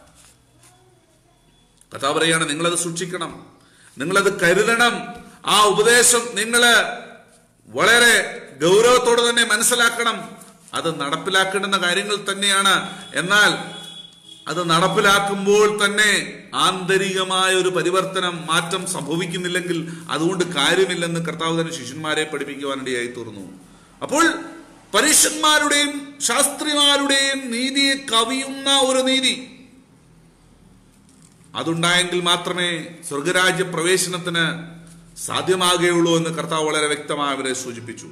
കഥ പറയാണ് നിങ്ങളത് സൂക്ഷിക്കണം നിങ്ങളത് കരുതണം ആ ഉപദേശം നിങ്ങള് വളരെ ഗൗരവത്തോടെ തന്നെ മനസ്സിലാക്കണം അത് നടപ്പിലാക്കേണ്ടുന്ന കാര്യങ്ങൾ തന്നെയാണ് എന്നാൽ അത് നടപ്പിലാക്കുമ്പോൾ തന്നെ ആന്തരികമായ ഒരു പരിവർത്തനം മാറ്റം സംഭവിക്കുന്നില്ലെങ്കിൽ അതുകൊണ്ട് കാര്യമില്ലെന്ന് കർത്താവ് തന്നെ ശിഷ്യന്മാരെ പഠിപ്പിക്കുവാനിടയായി തീർന്നു അപ്പോൾ പരീക്ഷന്മാരുടെയും ശാസ്ത്രിമാരുടെയും നീതിയെ കവിയുന്ന ഒരു നീതി അതുണ്ടായെങ്കിൽ മാത്രമേ സ്വർഗരാജ്യ പ്രവേശനത്തിന് സാധ്യമാകുകയുള്ളൂ എന്ന് കർത്താവ് വളരെ വ്യക്തമായി അവരെ സൂചിപ്പിച്ചു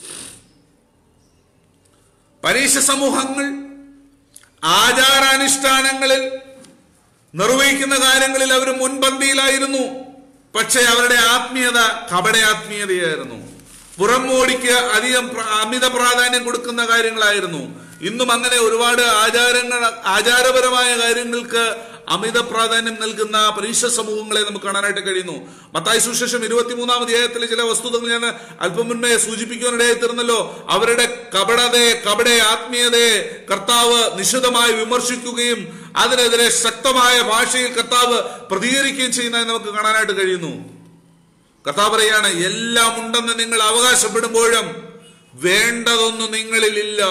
പരീക്ഷ സമൂഹങ്ങൾ ആചാരാനുഷ്ഠാനങ്ങളിൽ നിർവഹിക്കുന്ന കാര്യങ്ങളിൽ അവർ മുൻപന്തിയിലായിരുന്നു പക്ഷേ അവരുടെ ആത്മീയത കപട ആത്മീയതയായിരുന്നു പുറംമോടിക്ക് അധികം പ്ര- അമിത പ്രാധാന്യം കൊടുക്കുന്ന കാര്യങ്ങളായിരുന്നു ഇന്നും അങ്ങനെ ഒരുപാട് ആചാരങ്ങൾ ആചാരപരമായ കാര്യങ്ങൾക്ക് അമിത പ്രാധാന്യം നൽകുന്ന പരീക്ഷ സമൂഹങ്ങളെ നമുക്ക് കാണാനായിട്ട് കഴിയുന്നു മത്തായി സുശേഷം ഇരുപത്തിമൂന്നാം അധ്യായത്തിലെ ചില വസ്തുതകൾ ഞാൻ അല്പം മുന്നേ സൂചിപ്പിക്കുവാനിടയായി തീർന്നല്ലോ അവരുടെ കപടതയെ കപട ആത്മീയതയെ കർത്താവ് നിശിതമായി വിമർശിക്കുകയും അതിനെതിരെ ശക്തമായ ഭാഷയിൽ കർത്താവ് പ്രതികരിക്കുകയും ചെയ്യുന്നതായി നമുക്ക് കാണാനായിട്ട് കഴിയുന്നു കർത്താവ് പറയാണ് എല്ലാം ഉണ്ടെന്ന് നിങ്ങൾ അവകാശപ്പെടുമ്പോഴും വേണ്ടതൊന്നും നിങ്ങളിലില്ല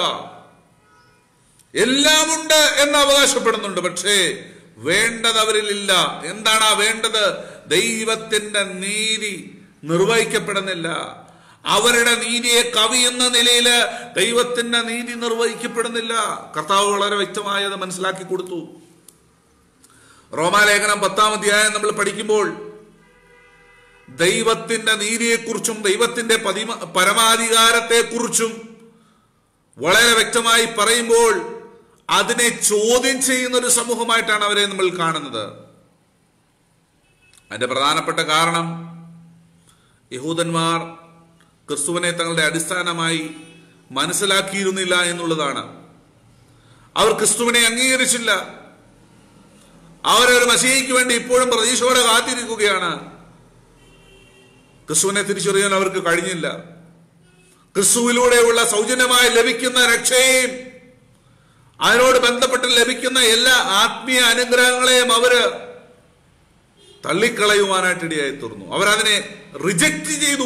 എല്ലാമുണ്ട് എന്ന് അവകാശപ്പെടുന്നുണ്ട് പക്ഷേ വേണ്ടത് അവരിലില്ല എന്താണ് ആ വേണ്ടത് ദൈവത്തിന്റെ നീതി നിർവഹിക്കപ്പെടുന്നില്ല അവരുടെ നീതിയെ കവിയുന്ന നിലയില് ദൈവത്തിന്റെ നീതി നിർവഹിക്കപ്പെടുന്നില്ല കർത്താവ് വളരെ വ്യക്തമായി അത് മനസ്സിലാക്കി കൊടുത്തു റോമാലേഖനം പത്താം അധ്യായം നമ്മൾ പഠിക്കുമ്പോൾ ദൈവത്തിന്റെ നീതിയെക്കുറിച്ചും ദൈവത്തിന്റെ പതിമ പരമാധികാരത്തെക്കുറിച്ചും വളരെ വ്യക്തമായി പറയുമ്പോൾ അതിനെ ചോദ്യം ചെയ്യുന്ന ഒരു സമൂഹമായിട്ടാണ് അവരെ നമ്മൾ കാണുന്നത് അതിന്റെ പ്രധാനപ്പെട്ട കാരണം യഹൂദന്മാർ ക്രിസ്തുവിനെ തങ്ങളുടെ അടിസ്ഥാനമായി മനസ്സിലാക്കിയിരുന്നില്ല എന്നുള്ളതാണ് അവർ ക്രിസ്തുവിനെ അംഗീകരിച്ചില്ല അവരൊരു മസീഹയ്ക്ക് വേണ്ടി ഇപ്പോഴും പ്രതീക്ഷയോടെ കാത്തിരിക്കുകയാണ് ക്രിസ്തുവിനെ തിരിച്ചറിയാൻ അവർക്ക് കഴിഞ്ഞില്ല ക്രിസ്തുവിലൂടെയുള്ള സൗജന്യമായി ലഭിക്കുന്ന രക്ഷയും അതിനോട് ബന്ധപ്പെട്ട് ലഭിക്കുന്ന എല്ലാ ആത്മീയ അനുഗ്രഹങ്ങളെയും അവര് തള്ളിക്കളയുവാനായിട്ട് ഇടയായി തീർന്നു അവരതിനെ റിജക്റ്റ് ചെയ്തു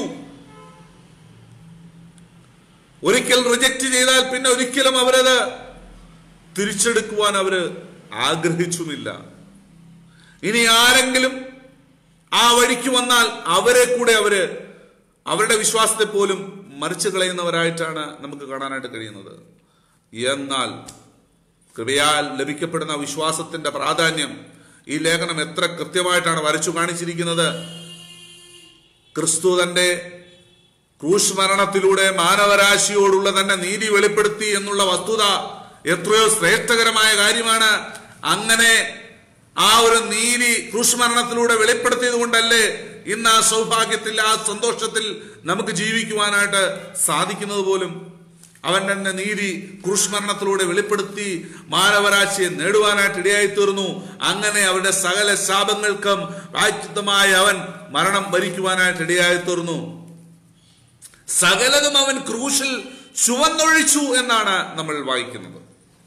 ഒരിക്കൽ റിജക്റ്റ് ചെയ്താൽ പിന്നെ ഒരിക്കലും അവരത് തിരിച്ചെടുക്കുവാൻ അവര് ആഗ്രഹിച്ചുമില്ല ഇനി ആരെങ്കിലും ആ വഴിക്ക് വന്നാൽ അവരെ കൂടെ അവര് അവരുടെ വിശ്വാസത്തെ പോലും മറിച്ചു കളയുന്നവരായിട്ടാണ് നമുക്ക് കാണാനായിട്ട് കഴിയുന്നത് എന്നാൽ കൃപയാൽ ലഭിക്കപ്പെടുന്ന വിശ്വാസത്തിന്റെ പ്രാധാന്യം ഈ ലേഖനം എത്ര കൃത്യമായിട്ടാണ് വരച്ചു കാണിച്ചിരിക്കുന്നത് ക്രിസ്തു തന്റെ ക്രൂശ് മരണത്തിലൂടെ മാനവരാശിയോടുള്ള തന്നെ നീതി വെളിപ്പെടുത്തി എന്നുള്ള വസ്തുത എത്രയോ ശ്രേഷ്ഠകരമായ കാര്യമാണ് അങ്ങനെ ആ ഒരു നീതി ക്രൂശ് മരണത്തിലൂടെ വെളിപ്പെടുത്തിയത് കൊണ്ടല്ലേ ഇന്ന് ആ സൗഭാഗ്യത്തിൽ ആ സന്തോഷത്തിൽ നമുക്ക് ജീവിക്കുവാനായിട്ട് സാധിക്കുന്നത് പോലും അവൻ തന്നെ നീതി ക്രൂഷ്മരണത്തിലൂടെ വെളിപ്പെടുത്തി മാനവരാശിയെ നേടുവാനായിട്ട് ഇടയായി തീർന്നു അങ്ങനെ അവരുടെ സകല ശാപങ്ങൾക്കും പ്രായച്ചിത്തമായി അവൻ മരണം ഭരിക്കുവാനായിട്ട് ഇടയായി തീർന്നു സകലതും അവൻ ക്രൂശിൽ ചുവന്നൊഴിച്ചു എന്നാണ് നമ്മൾ വായിക്കുന്നത്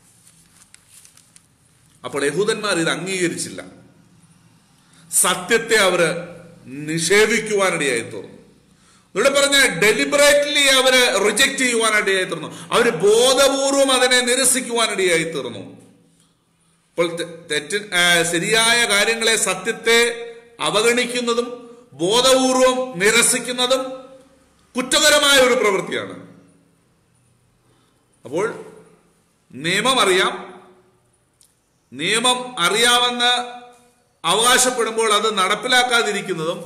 അപ്പോൾ യഹൂദന്മാർ ഇത് അംഗീകരിച്ചില്ല സത്യത്തെ അവര് നിഷേധിക്കുവാനിടയായി തീർന്നു ഇവിടെ പറഞ്ഞ ഡെലിബറേറ്റ്ലി അവര് റിജക്ട് ചെയ്യുവാനിടയായി തീർന്നു അവര് ബോധപൂർവം അതിനെ നിരസിക്കുവാനിടയായി തീർന്നു അപ്പോൾ തെ- തെറ്റ് ആ, ശരിയായ കാര്യങ്ങളെ സത്യത്തെ അവഗണിക്കുന്നതും ബോധപൂർവം നിരസിക്കുന്നതും കുറ്റകരമായ ഒരു പ്രവൃത്തിയാണ് അപ്പോൾ നിയമം അറിയാം നിയമം അറിയാമെന്ന് അവകാശപ്പെടുമ്പോൾ അത് നടപ്പിലാക്കാതിരിക്കുന്നതും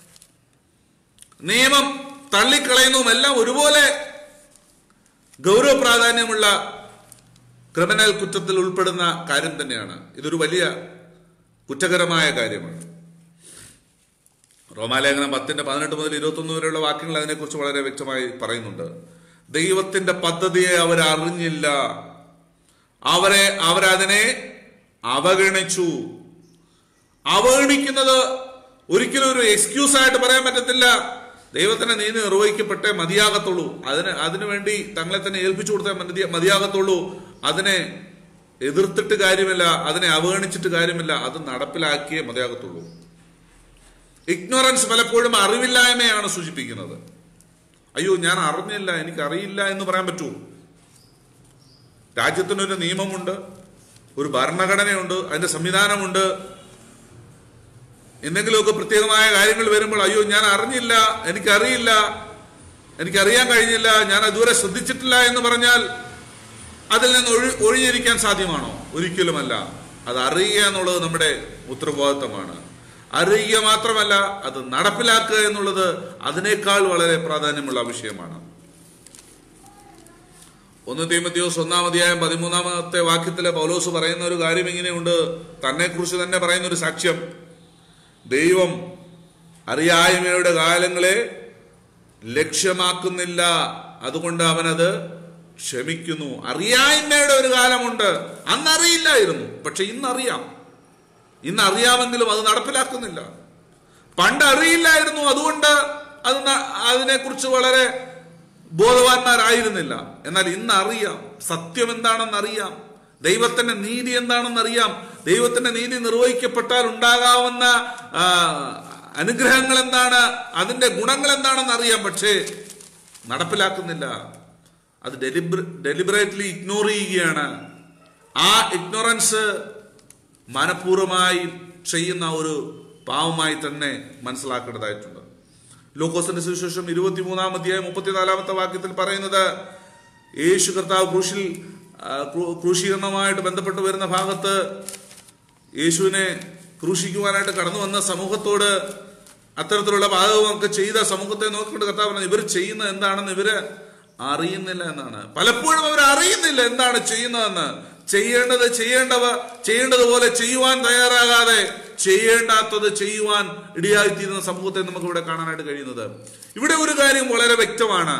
നിയമം തള്ളിക്കളയുന്നതും എല്ലാം ഒരുപോലെ ഗൗരവ പ്രാധാന്യമുള്ള ക്രിമിനൽ കുറ്റത്തിൽ ഉൾപ്പെടുന്ന കാര്യം തന്നെയാണ് ഇതൊരു വലിയ കുറ്റകരമായ കാര്യമാണ് റോമാലേഖനം പത്തിന്റെ പതിനെട്ട് മുതൽ ഇരുപത്തൊന്ന് വരെയുള്ള വാക്യങ്ങൾ അതിനെക്കുറിച്ച് വളരെ വ്യക്തമായി പറയുന്നുണ്ട് ദൈവത്തിന്റെ പദ്ധതിയെ അവർ അറിഞ്ഞില്ല അവരെ അവരതിനെ അവഗണിച്ചു അവഗണിക്കുന്നത് ഒരിക്കലും ഒരു എക്സ്ക്യൂസ് ആയിട്ട് പറയാൻ പറ്റത്തില്ല ദൈവത്തിന്റെ നീതി നിർവഹിക്കപ്പെട്ടേ മതിയാകത്തുള്ളൂ അതിന് അതിനുവേണ്ടി തങ്ങളെ തന്നെ ഏൽപ്പിച്ചു കൊടുത്തേ മതി- മതിയാകത്തുള്ളൂ അതിനെ എതിർത്തിട്ട് കാര്യമില്ല അതിനെ അവഗണിച്ചിട്ട് കാര്യമില്ല അത് നടപ്പിലാക്കിയേ മതിയാകത്തുള്ളൂ ഇഗ്നോറൻസ് പലപ്പോഴും അറിവില്ലായ്മയാണ് സൂചിപ്പിക്കുന്നത് അയ്യോ ഞാൻ അറിഞ്ഞില്ല എനിക്ക് അറിയില്ല എന്ന് പറയാൻ പറ്റുമോ രാജ്യത്തിനൊരു നിയമമുണ്ട് ഒരു ഭരണഘടനയുണ്ട് അതിന്റെ സംവിധാനമുണ്ട് എന്തെങ്കിലുമൊക്കെ പ്രത്യേകമായ കാര്യങ്ങൾ വരുമ്പോൾ അയ്യോ ഞാൻ അറിഞ്ഞില്ല എനിക്കറിയില്ല എനിക്കറിയാൻ കഴിഞ്ഞില്ല ഞാൻ അതുവരെ ശ്രദ്ധിച്ചിട്ടില്ല എന്ന് പറഞ്ഞാൽ അതിൽ നിന്ന് ഒഴി ഒഴിഞ്ഞിരിക്കാൻ സാധ്യമാണോ ഒരിക്കലുമല്ല അത് അറിയുക എന്നുള്ളത് നമ്മുടെ ഉത്തരവാദിത്തമാണ് അറിയുക മാത്രമല്ല അത് നടപ്പിലാക്കുക എന്നുള്ളത് അതിനേക്കാൾ വളരെ പ്രാധാന്യമുള്ള വിഷയമാണ് ഒന്ന് തീമത്തിയോസ് ഒന്നാം അധ്യായം പതിമൂന്നാമത്തെ വാക്യത്തിലെ പൗലോസ് പറയുന്ന ഒരു കാര്യം ഇങ്ങനെയുണ്ട് തന്നെ കുറിച്ച് തന്നെ പറയുന്ന ഒരു സാക്ഷ്യം ദൈവം അറിയായ്മയുടെ കാലങ്ങളെ ലക്ഷ്യമാക്കുന്നില്ല അതുകൊണ്ട് അവനത് ക്ഷമിക്കുന്നു അറിയായ്മയുടെ ഒരു കാലമുണ്ട് അന്നറിയില്ലായിരുന്നു പക്ഷെ ഇന്നറിയാം ഇന്ന് അറിയാമെങ്കിലും അത് നടപ്പിലാക്കുന്നില്ല പണ്ട് അറിയില്ലായിരുന്നു അതുകൊണ്ട് അത് ന- അതിനെക്കുറിച്ച് വളരെ ബോധവാന്മാരായിരുന്നില്ല എന്നാൽ ഇന്ന് അറിയാം സത്യം എന്താണെന്ന് അറിയാം ദൈവത്തിന്റെ നീതി എന്താണെന്ന് അറിയാം ദൈവത്തിന്റെ നീതി നിർവഹിക്കപ്പെട്ടാൽ ഉണ്ടാകാവുന്ന ആ, അനുഗ്രഹങ്ങൾ എന്താണ് അതിന്റെ ഗുണങ്ങൾ എന്താണെന്ന് അറിയാം പക്ഷേ നടപ്പിലാക്കുന്നില്ല അത് ഡെലിബർ ഡെലിബറേറ്റ്ലി ഇഗ്നോർ ചെയ്യുകയാണ് ആ ഇഗ്നോറൻസ് മനഃപൂർവ്വമായി ചെയ്യുന്ന ഒരു പാവമായി തന്നെ മനസ്സിലാക്കേണ്ടതായിട്ടുണ്ട് ലൂക്കോസിന്റെ സുവിശേഷം ഇരുപത്തിമൂന്നാം അധ്യായം മുപ്പത്തിനാലാമത്തെ വാക്യത്തിൽ പറയുന്നത് യേശു കർത്താവ് ക്രൂശിൽ ആ, ക്രൂ- ക്രൂശീകരണവുമായിട്ട് ബന്ധപ്പെട്ട് വരുന്ന ഭാഗത്ത് യേശുവിനെ ക്രൂശിക്കുവാനായിട്ട് കടന്നു വന്ന സമൂഹത്തോട് അത്തരത്തിലുള്ള പാതകമൊക്കെ ചെയ്ത സമൂഹത്തെ നോക്കിക്കൊണ്ട് കർത്താവ് പറഞ്ഞു ഇവർ ചെയ്യുന്നത് എന്താണെന്ന് ഇവര് അറിയുന്നില്ല എന്നാണ് പലപ്പോഴും അവർ അറിയുന്നില്ല എന്താണ് ചെയ്യുന്നതെന്ന് ചെയ്യേണ്ടത് ചെയ്യേണ്ടവ ചെയ്യേണ്ടതുപോലെ ചെയ്യുവാൻ തയ്യാറാകാതെ ചെയ്യേണ്ടാത്തത് ചെയ്യുവാൻ ഇടയായിത്തീരുന്ന സമൂഹത്തെ നമുക്ക് ഇവിടെ കാണാനായിട്ട് കഴിയുന്നത് ഇവിടെ ഒരു കാര്യം വളരെ വ്യക്തമാണ്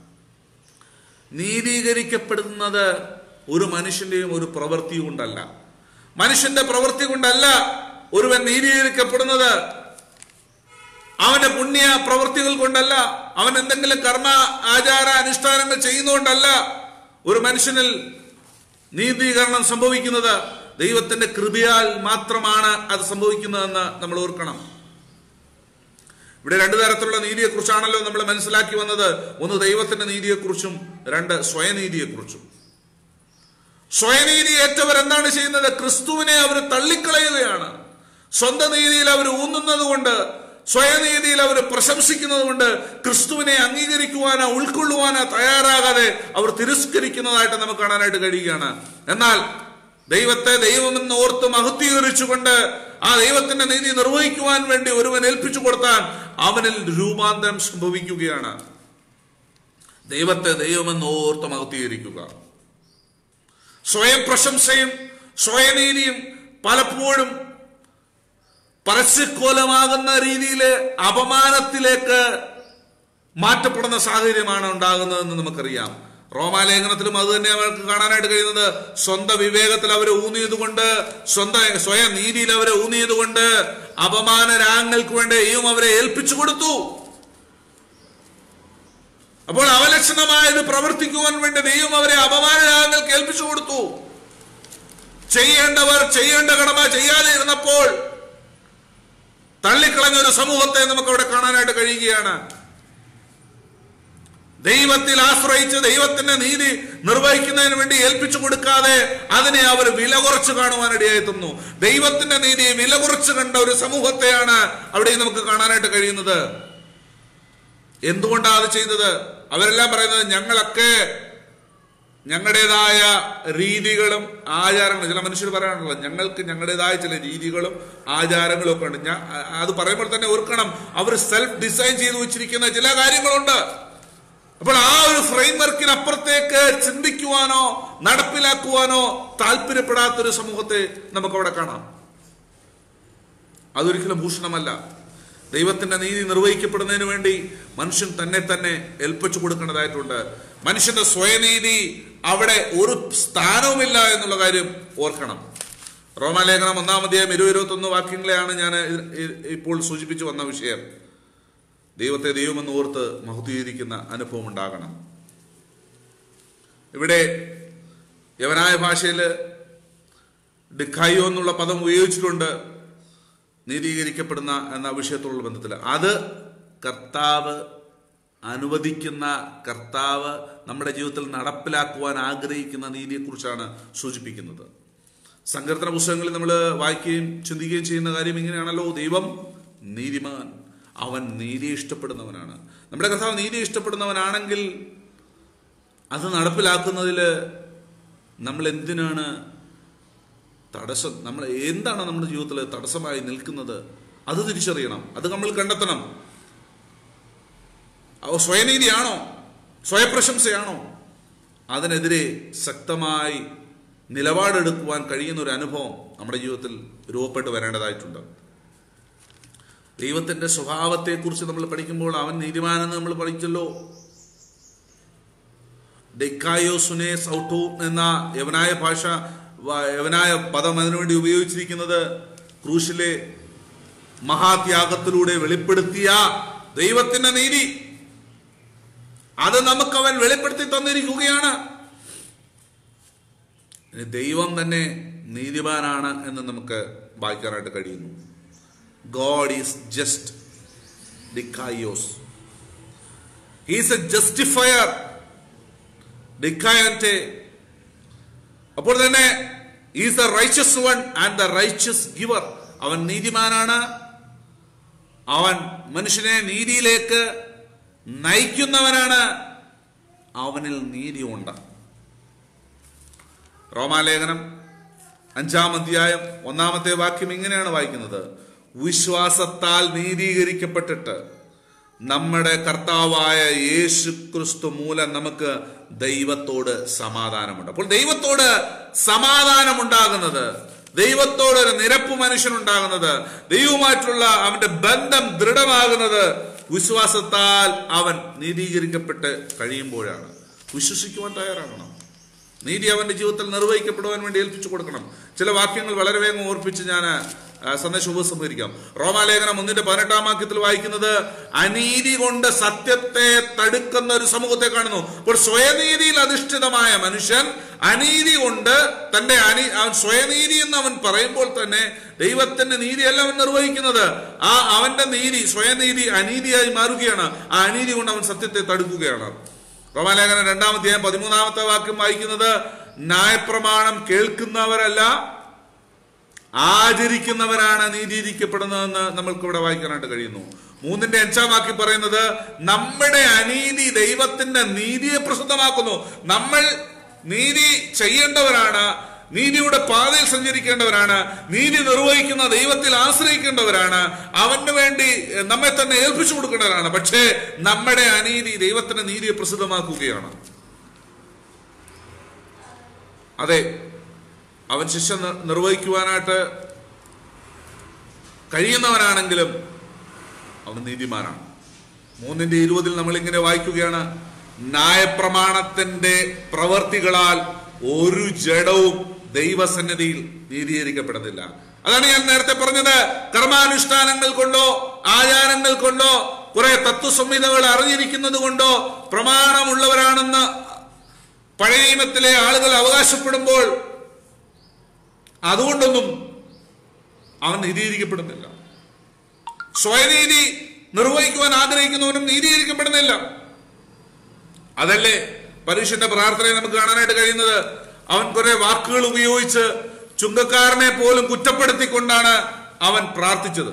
നീതീകരിക്കപ്പെടുന്നത് ഒരു മനുഷ്യന്റെയും ഒരു പ്രവൃത്തി കൊണ്ടല്ല മനുഷ്യന്റെ പ്രവൃത്തി കൊണ്ടല്ല ഒരുവൻ നീതീകരിക്കപ്പെടുന്നത് അവന്റെ പുണ്യ പ്രവൃത്തികൾ കൊണ്ടല്ല അവൻ എന്തെങ്കിലും കർമ്മ ആചാര അനുഷ്ഠാനങ്ങൾ ചെയ്യുന്നതുകൊണ്ടല്ല ഒരു മനുഷ്യനിൽ നീതീകരണം സംഭവിക്കുന്നത് ദൈവത്തിന്റെ കൃപയാൽ മാത്രമാണ് അത് സംഭവിക്കുന്നതെന്ന് നമ്മൾ ഓർക്കണം ഇവിടെ രണ്ടു തരത്തിലുള്ള നീതിയെക്കുറിച്ചാണല്ലോ നമ്മൾ മനസ്സിലാക്കി വന്നത് ഒന്ന് ദൈവത്തിന്റെ നീതിയെക്കുറിച്ചും രണ്ട് സ്വയനീതിയെക്കുറിച്ചും സ്വയനീതി ഏറ്റവർ എന്താണ് ചെയ്യുന്നത് ക്രിസ്തുവിനെ അവർ തള്ളിക്കളയുകയാണ് സ്വന്തം നീതിയിൽ അവർ ഊന്നുന്നത് കൊണ്ട് സ്വയനീതിയിൽ അവർ പ്രശംസിക്കുന്നത് കൊണ്ട് ക്രിസ്തുവിനെ അംഗീകരിക്കുവാനോ ഉൾക്കൊള്ളുവാനോ തയ്യാറാകാതെ അവർ തിരസ്കരിക്കുന്നതായിട്ട് നമുക്ക് കാണാനായിട്ട് കഴിയുകയാണ് എന്നാൽ ദൈവത്തെ ദൈവമെന്ന് ഓർത്ത് മഹത്വീകരിച്ചുകൊണ്ട് ആ ദൈവത്തിന്റെ നീതി നിർവഹിക്കുവാൻ വേണ്ടി ഒരുവൻ ഏൽപ്പിച്ചു കൊടുത്താൽ അവനിൽ രൂപാന്തരം സംഭവിക്കുകയാണ് ദൈവത്തെ ദൈവമെന്ന് ഓർത്ത് മഹത്വീകരിക്കുക സ്വയം പ്രശംസയും സ്വയനീതിയും പലപ്പോഴും പരസ്യക്കോലമാകുന്ന രീതിയിൽ അപമാനത്തിലേക്ക് മാറ്റപ്പെടുന്ന സാഹചര്യമാണ് ഉണ്ടാകുന്നതെന്ന് നമുക്കറിയാം റോമാലേഖനത്തിലും അത് തന്നെ അവർക്ക് കാണാനായിട്ട് കഴിയുന്നത് സ്വന്തം വിവേകത്തിൽ അവരെ ഊന്നിയത് കൊണ്ട് സ്വന്തം സ്വയം നീതിയിൽ അവരെ ഊന്നിയത് കൊണ്ട് അപമാന രാഗങ്ങൾക്ക് വേണ്ടി ദൈവം അവരെ ഏൽപ്പിച്ചു കൊടുത്തു അപ്പോൾ അവലക്ഷണമായത് പ്രവർത്തിക്കുവാൻ വേണ്ടി ദൈവം അവരെ അപമാന രാഗങ്ങൾക്ക് ഏൽപ്പിച്ചു കൊടുത്തു ചെയ്യേണ്ടവർ ചെയ്യേണ്ട കടമ ചെയ്യാതെ ഇരുന്നപ്പോൾ തള്ളിക്കളഞ്ഞ ഒരു സമൂഹത്തെ നമുക്ക് അവിടെ കാണാനായിട്ട് കഴിയുകയാണ് ദൈവത്തിൽ ആശ്രയിച്ച് ദൈവത്തിന്റെ നീതി നിർവഹിക്കുന്നതിന് വേണ്ടി ഏൽപ്പിച്ചു കൊടുക്കാതെ അതിനെ അവർ വില കുറച്ച് കാണുവാനിടയായി ദൈവത്തിന്റെ നീതിയെ വില കുറച്ച് കണ്ട ഒരു സമൂഹത്തെയാണ് അവിടെ നമുക്ക് കാണാനായിട്ട് കഴിയുന്നത് എന്തുകൊണ്ടാണ് അത് ചെയ്തത് അവരെല്ലാം പറയുന്നത് ഞങ്ങളൊക്കെ ഞങ്ങളുടേതായ രീതികളും ആചാരങ്ങളും ചില മനുഷ്യർ പറയാനുള്ളത് ഞങ്ങൾക്ക് ഞങ്ങളുടേതായ ചില രീതികളും ആചാരങ്ങളും ഒക്കെ ഉണ്ട് ഞാൻ അത് പറയുമ്പോൾ തന്നെ ഓർക്കണം അവർ സെൽഫ് ഡിസൈൻ ചെയ്തു വെച്ചിരിക്കുന്ന ചില കാര്യങ്ങളുണ്ട് അപ്പോൾ ആ ഒരു ഫ്രെയിംവർക്കിനപ്പുറത്തേക്ക് ചിന്തിക്കുവാനോ നടപ്പിലാക്കുവാനോ താല്പര്യപ്പെടാത്തൊരു സമൂഹത്തെ നമുക്ക് അവിടെ കാണാം അതൊരിക്കലും ഭൂഷണമല്ല ദൈവത്തിന്റെ നീതി നിർവഹിക്കപ്പെടുന്നതിന് വേണ്ടി മനുഷ്യൻ തന്നെ തന്നെ ഏൽപ്പിച്ചു കൊടുക്കേണ്ടതായിട്ടുണ്ട് മനുഷ്യന്റെ സ്വയനീതി അവിടെ ഒരു സ്ഥാനവുമില്ല എന്നുള്ള കാര്യം ഓർക്കണം റോമാലേഖനം ഒന്നാമധ്യായം ഇരുപത് ഇരുപത്തൊന്ന് വാക്യങ്ങളെയാണ് ഞാൻ ഇപ്പോൾ സൂചിപ്പിച്ചു വന്ന വിഷയം ദൈവത്തെ ദൈവമെന്ന് ഓർത്ത് മഹത്വീകരിക്കുന്ന അനുഭവം ഉണ്ടാകണം ഇവിടെ യവനായ ഭാഷയിൽ ഡിഖായോ എന്നുള്ള പദം ഉപയോഗിച്ചിട്ടുണ്ട് നീതീകരിക്കപ്പെടുന്ന എന്ന വിഷയത്തോടുള്ള ബന്ധത്തിൽ അത് കർത്താവ് അനുവദിക്കുന്ന കർത്താവ് നമ്മുടെ ജീവിതത്തിൽ നടപ്പിലാക്കുവാൻ ആഗ്രഹിക്കുന്ന നീതിയെക്കുറിച്ചാണ് സൂചിപ്പിക്കുന്നത് സങ്കീർത്തന പുസ്തകങ്ങളിൽ നമ്മൾ വായിക്കുകയും ചിന്തിക്കുകയും ചെയ്യുന്ന കാര്യം ഇങ്ങനെയാണല്ലോ ദൈവം നീതിമാൻ അവൻ നീതി ഇഷ്ടപ്പെടുന്നവനാണ് നമ്മുടെ കർത്താവ് നീതി ഇഷ്ടപ്പെടുന്നവനാണെങ്കിൽ അത് നടപ്പിലാക്കുന്നതിൽ നമ്മൾ എന്തിനാണ് തടസ്സം നമ്മൾ എന്താണ് നമ്മുടെ ജീവിതത്തിൽ തടസ്സമായി നിൽക്കുന്നത് അത് തിരിച്ചറിയണം അത് നമ്മൾ കണ്ടെത്തണം അവ സ്വയനീതിയാണോ സ്വയപ്രശംസയാണോ അതിനെതിരെ ശക്തമായി നിലപാടെടുക്കുവാൻ കഴിയുന്ന ഒരു അനുഭവം നമ്മുടെ ജീവിതത്തിൽ രൂപപ്പെട്ട് വരേണ്ടതായിട്ടുണ്ട് ദൈവത്തിന്റെ സ്വഭാവത്തെക്കുറിച്ച് നമ്മൾ പഠിക്കുമ്പോൾ അവൻ നീതിമാനെന്ന് നമ്മൾ പഠിച്ചല്ലോ ഡെക്കായോ സുനെ സൗട്ടു എന്ന യവനായ ഭാഷ യവനായ പദം അതിനുവേണ്ടി ഉപയോഗിച്ചിരിക്കുന്നത് ക്രൂശിലെ മഹാത്യാഗത്തിലൂടെ വെളിപ്പെടുത്തിയ ദൈവത്തിന്റെ നീതി അത് നമുക്ക് അവൻ വെളിപ്പെടുത്തി തന്നിരിക്കുകയാണ് ദൈവം തന്നെ നീതിമാനാണ് എന്ന് നമുക്ക് വായിക്കാനായിട്ട് കഴിയുന്നു ഗോഡ് ഈസ് ജസ്റ്റ് ഡിക്കായോസ് ഹീസ് എ ജസ്റ്റിഫയർ ഡിക്കായന്റെ അപ്പോൾ തന്നെ is the righteous one and the righteous giver അവൻ നീതിമാനാണ് അവൻ മനുഷ്യനെ നീതിയിലേക്ക് നയിക്കുന്നവനാണ് അവനിൽ നീതിയുണ്ട് റോമാലേഖനം അഞ്ചാം അധ്യായം ഒന്നാമത്തെ വാക്യം ഇങ്ങനെയാണ് വായിക്കുന്നത് വിശ്വാസത്താൽ നീതീകരിക്കപ്പെട്ടിട്ട് നമ്മുടെ കർത്താവായ യേശു ക്രിസ്തു മൂലം നമുക്ക് ദൈവത്തോട് സമാധാനമുണ്ട് അപ്പോൾ ദൈവത്തോട് സമാധാനമുണ്ടാകുന്നത് ദൈവത്തോട് ഒരു നിരപ്പ് മനുഷ്യനുണ്ടാകുന്നത് ദൈവവുമായിട്ടുള്ള അവന്റെ ബന്ധം ദൃഢമാകുന്നത് വിശ്വാസത്താൽ അവൻ നീതീകരിക്കപ്പെട്ട് കഴിയുമ്പോഴാണ് വിശ്വസിക്കുവാൻ തയ്യാറാകണം നീതി അവന്റെ ജീവിതത്തിൽ നിർവഹിക്കപ്പെടുവാൻ വേണ്ടി ഏൽപ്പിച്ചു കൊടുക്കണം ചില വാക്യങ്ങൾ വളരെ വേഗം ഓർപ്പിച്ച് ഞാൻ ആ, സന്ദേശം ഉപസംഹരിക്കാം റോമാലേഖനം ഒന്നിന്റെ പതിനെട്ടാം വാക്യത്തിൽ വായിക്കുന്നത് അനീതി കൊണ്ട് സത്യത്തെ തടുക്കുന്ന ഒരു സമൂഹത്തെ കാണുന്നു അപ്പോൾ സ്വയനീതിയിൽ അധിഷ്ഠിതമായ മനുഷ്യൻ അനീതി കൊണ്ട് തന്റെ അനി അവൻ സ്വയനീതി എന്ന് അവൻ പറയുമ്പോൾ തന്നെ ദൈവത്തിന്റെ നീതിയല്ല അവൻ നിർവഹിക്കുന്നത് ആ അവന്റെ നീതി സ്വയനീതി അനീതിയായി മാറുകയാണ് ആ അനീതി കൊണ്ട് അവൻ സത്യത്തെ തടുക്കുകയാണ് റോമാലേഖനം രണ്ടാമധ്യായം പതിമൂന്നാമത്തെ വാക്യം വായിക്കുന്നത് ന്യായപ്രമാണം കേൾക്കുന്നവരല്ല ആചരിക്കുന്നവരാണ് നീതിയിരിക്കപ്പെടുന്നതെന്ന് നമ്മൾക്ക് ഇവിടെ വായിക്കാനായിട്ട് കഴിയുന്നു മൂന്നിന്റെ അഞ്ചാം വാക്യം പറയുന്നത് നമ്മുടെ അനീതി ദൈവത്തിന്റെ നീതിയെ പ്രസിദ്ധമാക്കുന്നു നമ്മൾ നീതി ചെയ്യേണ്ടവരാണ് നീതിയുടെ പാതയിൽ സഞ്ചരിക്കേണ്ടവരാണ് നീതി നിർവഹിക്കുന്ന ദൈവത്തിൽ ആശ്രയിക്കേണ്ടവരാണ് അവന് വേണ്ടി നമ്മെ തന്നെ ഏൽപ്പിച്ചു കൊടുക്കേണ്ടവരാണ് പക്ഷേ നമ്മുടെ അനീതി ദൈവത്തിന്റെ നീതിയെ പ്രസിദ്ധമാക്കുകയാണ് അതെ അവൻ ശിക്ഷ നി- നിർവഹിക്കുവാനായിട്ട് കഴിയുന്നവനാണെങ്കിലും അവൻ നീതിമാനാണ് മൂന്നിന്റെ ഇരുപതിൽ നമ്മൾ ഇങ്ങനെ വായിക്കുകയാണ് ന്യായപ്രമാണത്തിന്റെ പ്രവർത്തികളാൽ ഒരു ജഡവും ദൈവസന്നിധിയിൽ നീതീകരിക്കപ്പെടുന്നില്ല അതാണ് ഞാൻ നേരത്തെ പറഞ്ഞത് കർമാനുഷ്ഠാനങ്ങൾ കൊണ്ടോ ആചാരങ്ങൾ കൊണ്ടോ കുറെ തത്വസംഹിതകൾ അറിഞ്ഞിരിക്കുന്നത് കൊണ്ടോ പ്രമാണമുള്ളവരാണെന്ന് പഴയ നിയമത്തിലെ ആളുകൾ അവകാശപ്പെടുമ്പോൾ അതുകൊണ്ടൊന്നും അവൻ നീതീകരിക്കപ്പെടുന്നില്ല സ്വയനീതി നിർവഹിക്കുവാൻ ആഗ്രഹിക്കുന്നവനും നീതീകരിക്കപ്പെടുന്നില്ല അതല്ലേ പരീക്ഷന്റെ പ്രാർത്ഥനയെ നമുക്ക് കാണാനായിട്ട് കഴിയുന്നത് അവൻ കുറെ വാക്കുകൾ ഉപയോഗിച്ച് ചുങ്കക്കാരനെ പോലും കുറ്റപ്പെടുത്തിക്കൊണ്ടാണ് അവൻ പ്രാർത്ഥിച്ചത്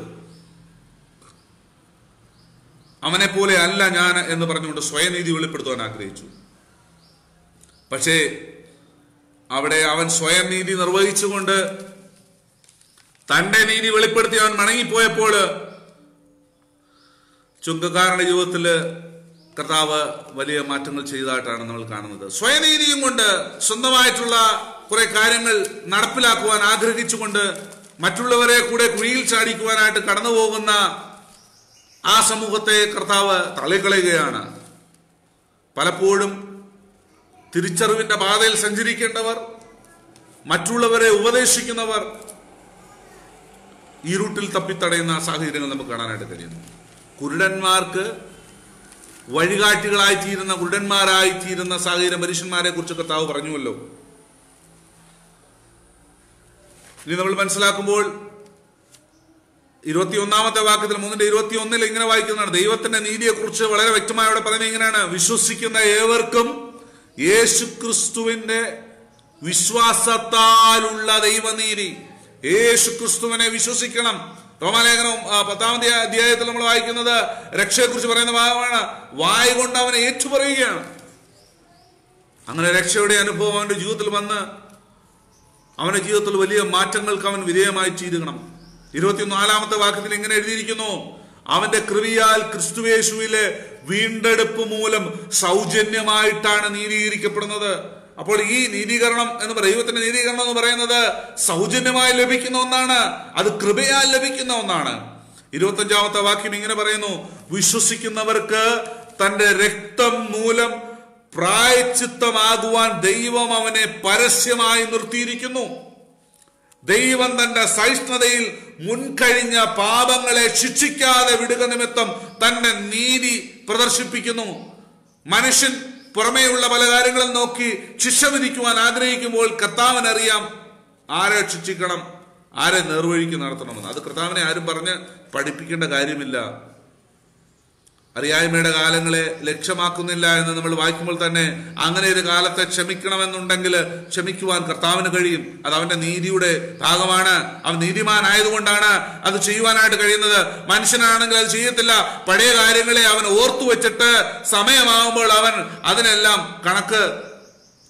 അവനെ പോലെ അല്ല ഞാൻ എന്ന് പറഞ്ഞുകൊണ്ട് സ്വയനീതി വെളിപ്പെടുത്തുവാൻ ആഗ്രഹിച്ചു പക്ഷേ അവിടെ അവൻ സ്വയം നീതി നിർവഹിച്ചുകൊണ്ട് തന്റെ നീതി വെളിപ്പെടുത്തി അവൻ മടങ്ങിപ്പോയപ്പോൾ ചുങ്കക്കാരന്റെ ജീവിതത്തിൽ കർത്താവ് വലിയ മാറ്റങ്ങൾ ചെയ്തതായിട്ടാണ് നമ്മൾ കാണുന്നത് സ്വയനീതിയും കൊണ്ട് സ്വന്തമായിട്ടുള്ള കുറെ കാര്യങ്ങൾ നടപ്പിലാക്കുവാൻ ആഗ്രഹിച്ചുകൊണ്ട് മറ്റുള്ളവരെ കൂടെ കുഴിയിൽ ചാടിക്കുവാനായിട്ട് കടന്നു പോകുന്ന ആ സമൂഹത്തെ കർത്താവ് തള്ളിക്കളയുകയാണ് പലപ്പോഴും തിരിച്ചറിവിന്റെ പാതയിൽ സഞ്ചരിക്കേണ്ടവർ മറ്റുള്ളവരെ ഉപദേശിക്കുന്നവർ ഈ റൂട്ടിൽ തപ്പിത്തടയുന്ന സാഹചര്യങ്ങൾ നമുക്ക് കാണാനായിട്ട് കഴിയുന്നു കുരുടന്മാർക്ക് വഴികാട്ടികളായി തീരുന്ന കുരുടന്മാരായി തീരുന്ന സാഹചര്യം മനുഷ്യന്മാരെ കുറിച്ച് കർത്താവ് പറഞ്ഞുവല്ലോ ഇനി നമ്മൾ മനസ്സിലാക്കുമ്പോൾ ഇരുപത്തിയൊന്നാമത്തെ വാക്യത്തിൽ മൂന്നിന്റെ ഇരുപത്തി ഒന്നിൽ ഇങ്ങനെ വായിക്കുന്നതാണ് ദൈവത്തിന്റെ നീതിയെക്കുറിച്ച് വളരെ വ്യക്തമായി അവിടെ പറയുന്നത് ഇങ്ങനെയാണ് വിശ്വസിക്കുന്ന ഏവർക്കും യേശു ക്രിസ്തുവിന്റെ വിശ്വാസത്താലുള്ള ദൈവനീതി യേശു ക്രിസ്തുവിനെ വിശ്വസിക്കണം റോമാലേഖനം ആ, പത്താമത്തെ അധ്യായത്തിൽ നമ്മൾ വായിക്കുന്നത് രക്ഷയെക്കുറിച്ച് പറയുന്ന ഭാഗമാണ് വായ കൊണ്ട് അവനെ ഏറ്റുപറയുകയാണ് അങ്ങനെ രക്ഷയുടെ അനുഭവം അവന്റെ ജീവിതത്തിൽ വന്ന് അവന്റെ ജീവിതത്തിൽ വലിയ മാറ്റങ്ങൾക്ക് അവൻ വിധേയമായി തീരുകണം ഇരുപത്തിനാലാമത്തെ വാക്യത്തിൽ ഇങ്ങനെ എഴുതിയിരിക്കുന്നു അവന്റെ കൃപയാൽ ക്രിസ്തുവേശുവിലെ വീണ്ടെടുപ്പ് മൂലം സൗജന്യമായിട്ടാണ് നീതീകരിക്കപ്പെടുന്നത് അപ്പോൾ ഈ നീതീകരണം എന്ന് പറയുന്നത് ദൈവത്തിന്റെ നീതീകരണം എന്ന് പറയുന്നത് സൗജന്യമായി ലഭിക്കുന്ന ഒന്നാണ് അത് കൃപയാൽ ലഭിക്കുന്ന ഒന്നാണ് ഇരുപത്തഞ്ചാമത്തെ വാക്യം ഇങ്ങനെ പറയുന്നു വിശ്വസിക്കുന്നവർക്ക് തന്റെ രക്തം മൂലം പ്രായച്ചിത്തമാകുവാൻ ദൈവം അവനെ പരസ്യമായി നിർത്തിയിരിക്കുന്നു ദൈവം തന്റെ സഹിഷ്ണുതയിൽ മുൻകഴിഞ്ഞ പാപങ്ങളെ ശിക്ഷിക്കാതെ വിടുക നിമിത്തം തന്റെ നീതി പ്രദർശിപ്പിക്കുന്നു മനുഷ്യൻ പുറമേയുള്ള പല കാര്യങ്ങളും നോക്കി ശിക്ഷ വിധിക്കുവാൻ ആഗ്രഹിക്കുമ്പോൾ കർത്താവിനറിയാം ആരെ ശിക്ഷിക്കണം ആരെ നേർവഴിക്ക് നടത്തണമെന്ന് അത് കർത്താവിനെ ആരും പറഞ്ഞ് പഠിപ്പിക്കേണ്ട കാര്യമില്ല അറിയായ്മയുടെ കാലങ്ങളെ ലക്ഷ്യമാക്കുന്നില്ല എന്ന് നമ്മൾ വായിക്കുമ്പോൾ തന്നെ അങ്ങനെ ഒരു കാലത്തെ ക്ഷമിക്കണമെന്നുണ്ടെങ്കിൽ ക്ഷമിക്കുവാൻ കർത്താവിന് കഴിയും അത് അവന്റെ നീതിയുടെ ഭാഗമാണ് അവൻ നീതിമാനായതുകൊണ്ടാണ് അത് ചെയ്യുവാനായിട്ട് കഴിയുന്നത് മനുഷ്യനാണെങ്കിൽ അത് ചെയ്യത്തില്ല പഴയ കാര്യങ്ങളെ അവൻ ഓർത്തു വെച്ചിട്ട് സമയമാകുമ്പോൾ അവൻ അതിനെല്ലാം കണക്ക്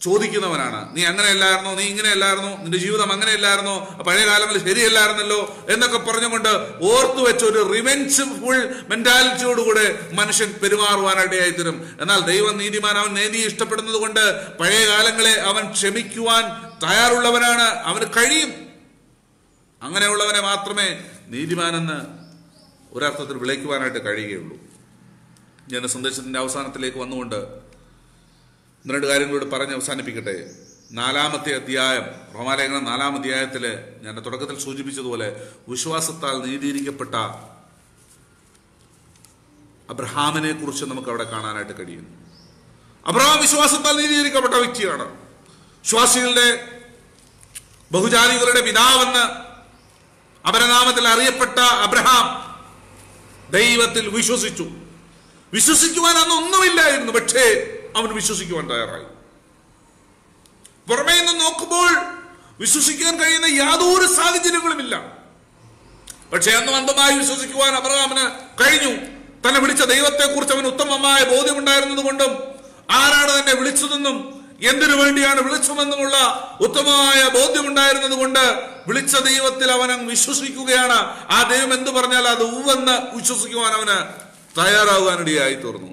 ചോദിക്കുന്നവനാണ് നീ അങ്ങനെയല്ലായിരുന്നോ നീ ഇങ്ങനെയല്ലായിരുന്നോ നിന്റെ ജീവിതം അങ്ങനെയല്ലായിരുന്നോ പഴയ കാലങ്ങളിൽ ശരിയല്ലായിരുന്നല്ലോ എന്നൊക്കെ പറഞ്ഞുകൊണ്ട് ഓർത്തു വെച്ച ഒരു റിവെഞ്ച് ഫുൾ മെന്റാലിറ്റിയോടുകൂടെ മനുഷ്യൻ പെരുമാറുവാനിടയായി തരും എന്നാൽ ദൈവം നീതിമാൻ അവൻ നീതിയെ ഇഷ്ടപ്പെടുന്നത് കൊണ്ട് പഴയ കാലങ്ങളെ അവൻ ക്ഷമിക്കുവാൻ തയ്യാറുള്ളവനാണ് അവന് കഴിയും അങ്ങനെയുള്ളവനെ മാത്രമേ നീതിമാനെന്ന് ഒരർത്ഥത്തിൽ വിളിക്കുവാനായിട്ട് കഴിയുകയുള്ളൂ ഞാൻ സന്ദേശത്തിന്റെ അവസാനത്തിലേക്ക് വന്നുകൊണ്ട് ഒന്ന് രണ്ട് കാര്യങ്ങളോട് പറഞ്ഞ് അവസാനിപ്പിക്കട്ടെ നാലാമത്തെ അധ്യായം റോമാലേഖനം നാലാം അധ്യായത്തില് ഞാൻ തുടക്കത്തിൽ സൂചിപ്പിച്ചതുപോലെ വിശ്വാസത്താൽ നീതിയിരിക്കപ്പെട്ട അബ്രഹാമിനെ കുറിച്ച് നമുക്ക് അവിടെ കാണാനായിട്ട് കഴിയുന്നു അബ്രഹാം വിശ്വാസത്താൽ നീതീകരിക്കപ്പെട്ട വ്യക്തിയാണ് വിശ്വാസികളുടെ ബഹുജാതികളുടെ പിതാവെന്ന് അപരനാമത്തിൽ അറിയപ്പെട്ട അബ്രഹാം ദൈവത്തിൽ വിശ്വസിച്ചു വിശ്വസിക്കുവാൻ അന്ന് ഒന്നുമില്ലായിരുന്നു പക്ഷേ അവൻ വിശ്വസിക്കുവാൻ തയ്യാറായി പുറമേ നിന്ന് നോക്കുമ്പോൾ വിശ്വസിക്കാൻ കഴിയുന്ന യാതൊരു സാഹചര്യങ്ങളുമില്ല പക്ഷേ അന്ന് അന്ധമായി വിശ്വസിക്കുവാൻ അബ്രഹാമിന് കഴിഞ്ഞു തന്നെ വിളിച്ച ദൈവത്തെക്കുറിച്ച് അവന് ഉത്തമമായ ബോധ്യമുണ്ടായിരുന്നത് കൊണ്ടും ആരാണ് തന്നെ വിളിച്ചതെന്നും എന്തിനു വേണ്ടിയാണ് വിളിച്ചതെന്നുമുള്ള ഉത്തമമായ ബോധ്യമുണ്ടായിരുന്നത് കൊണ്ട് വിളിച്ച ദൈവത്തിൽ അവൻ അങ്ങ് വിശ്വസിക്കുകയാണ് ആ ദൈവം എന്ത് പറഞ്ഞാൽ അത് ഉവെന്ന് വിശ്വസിക്കുവാൻ അവന് തയ്യാറാകാനിടയായി തീർന്നു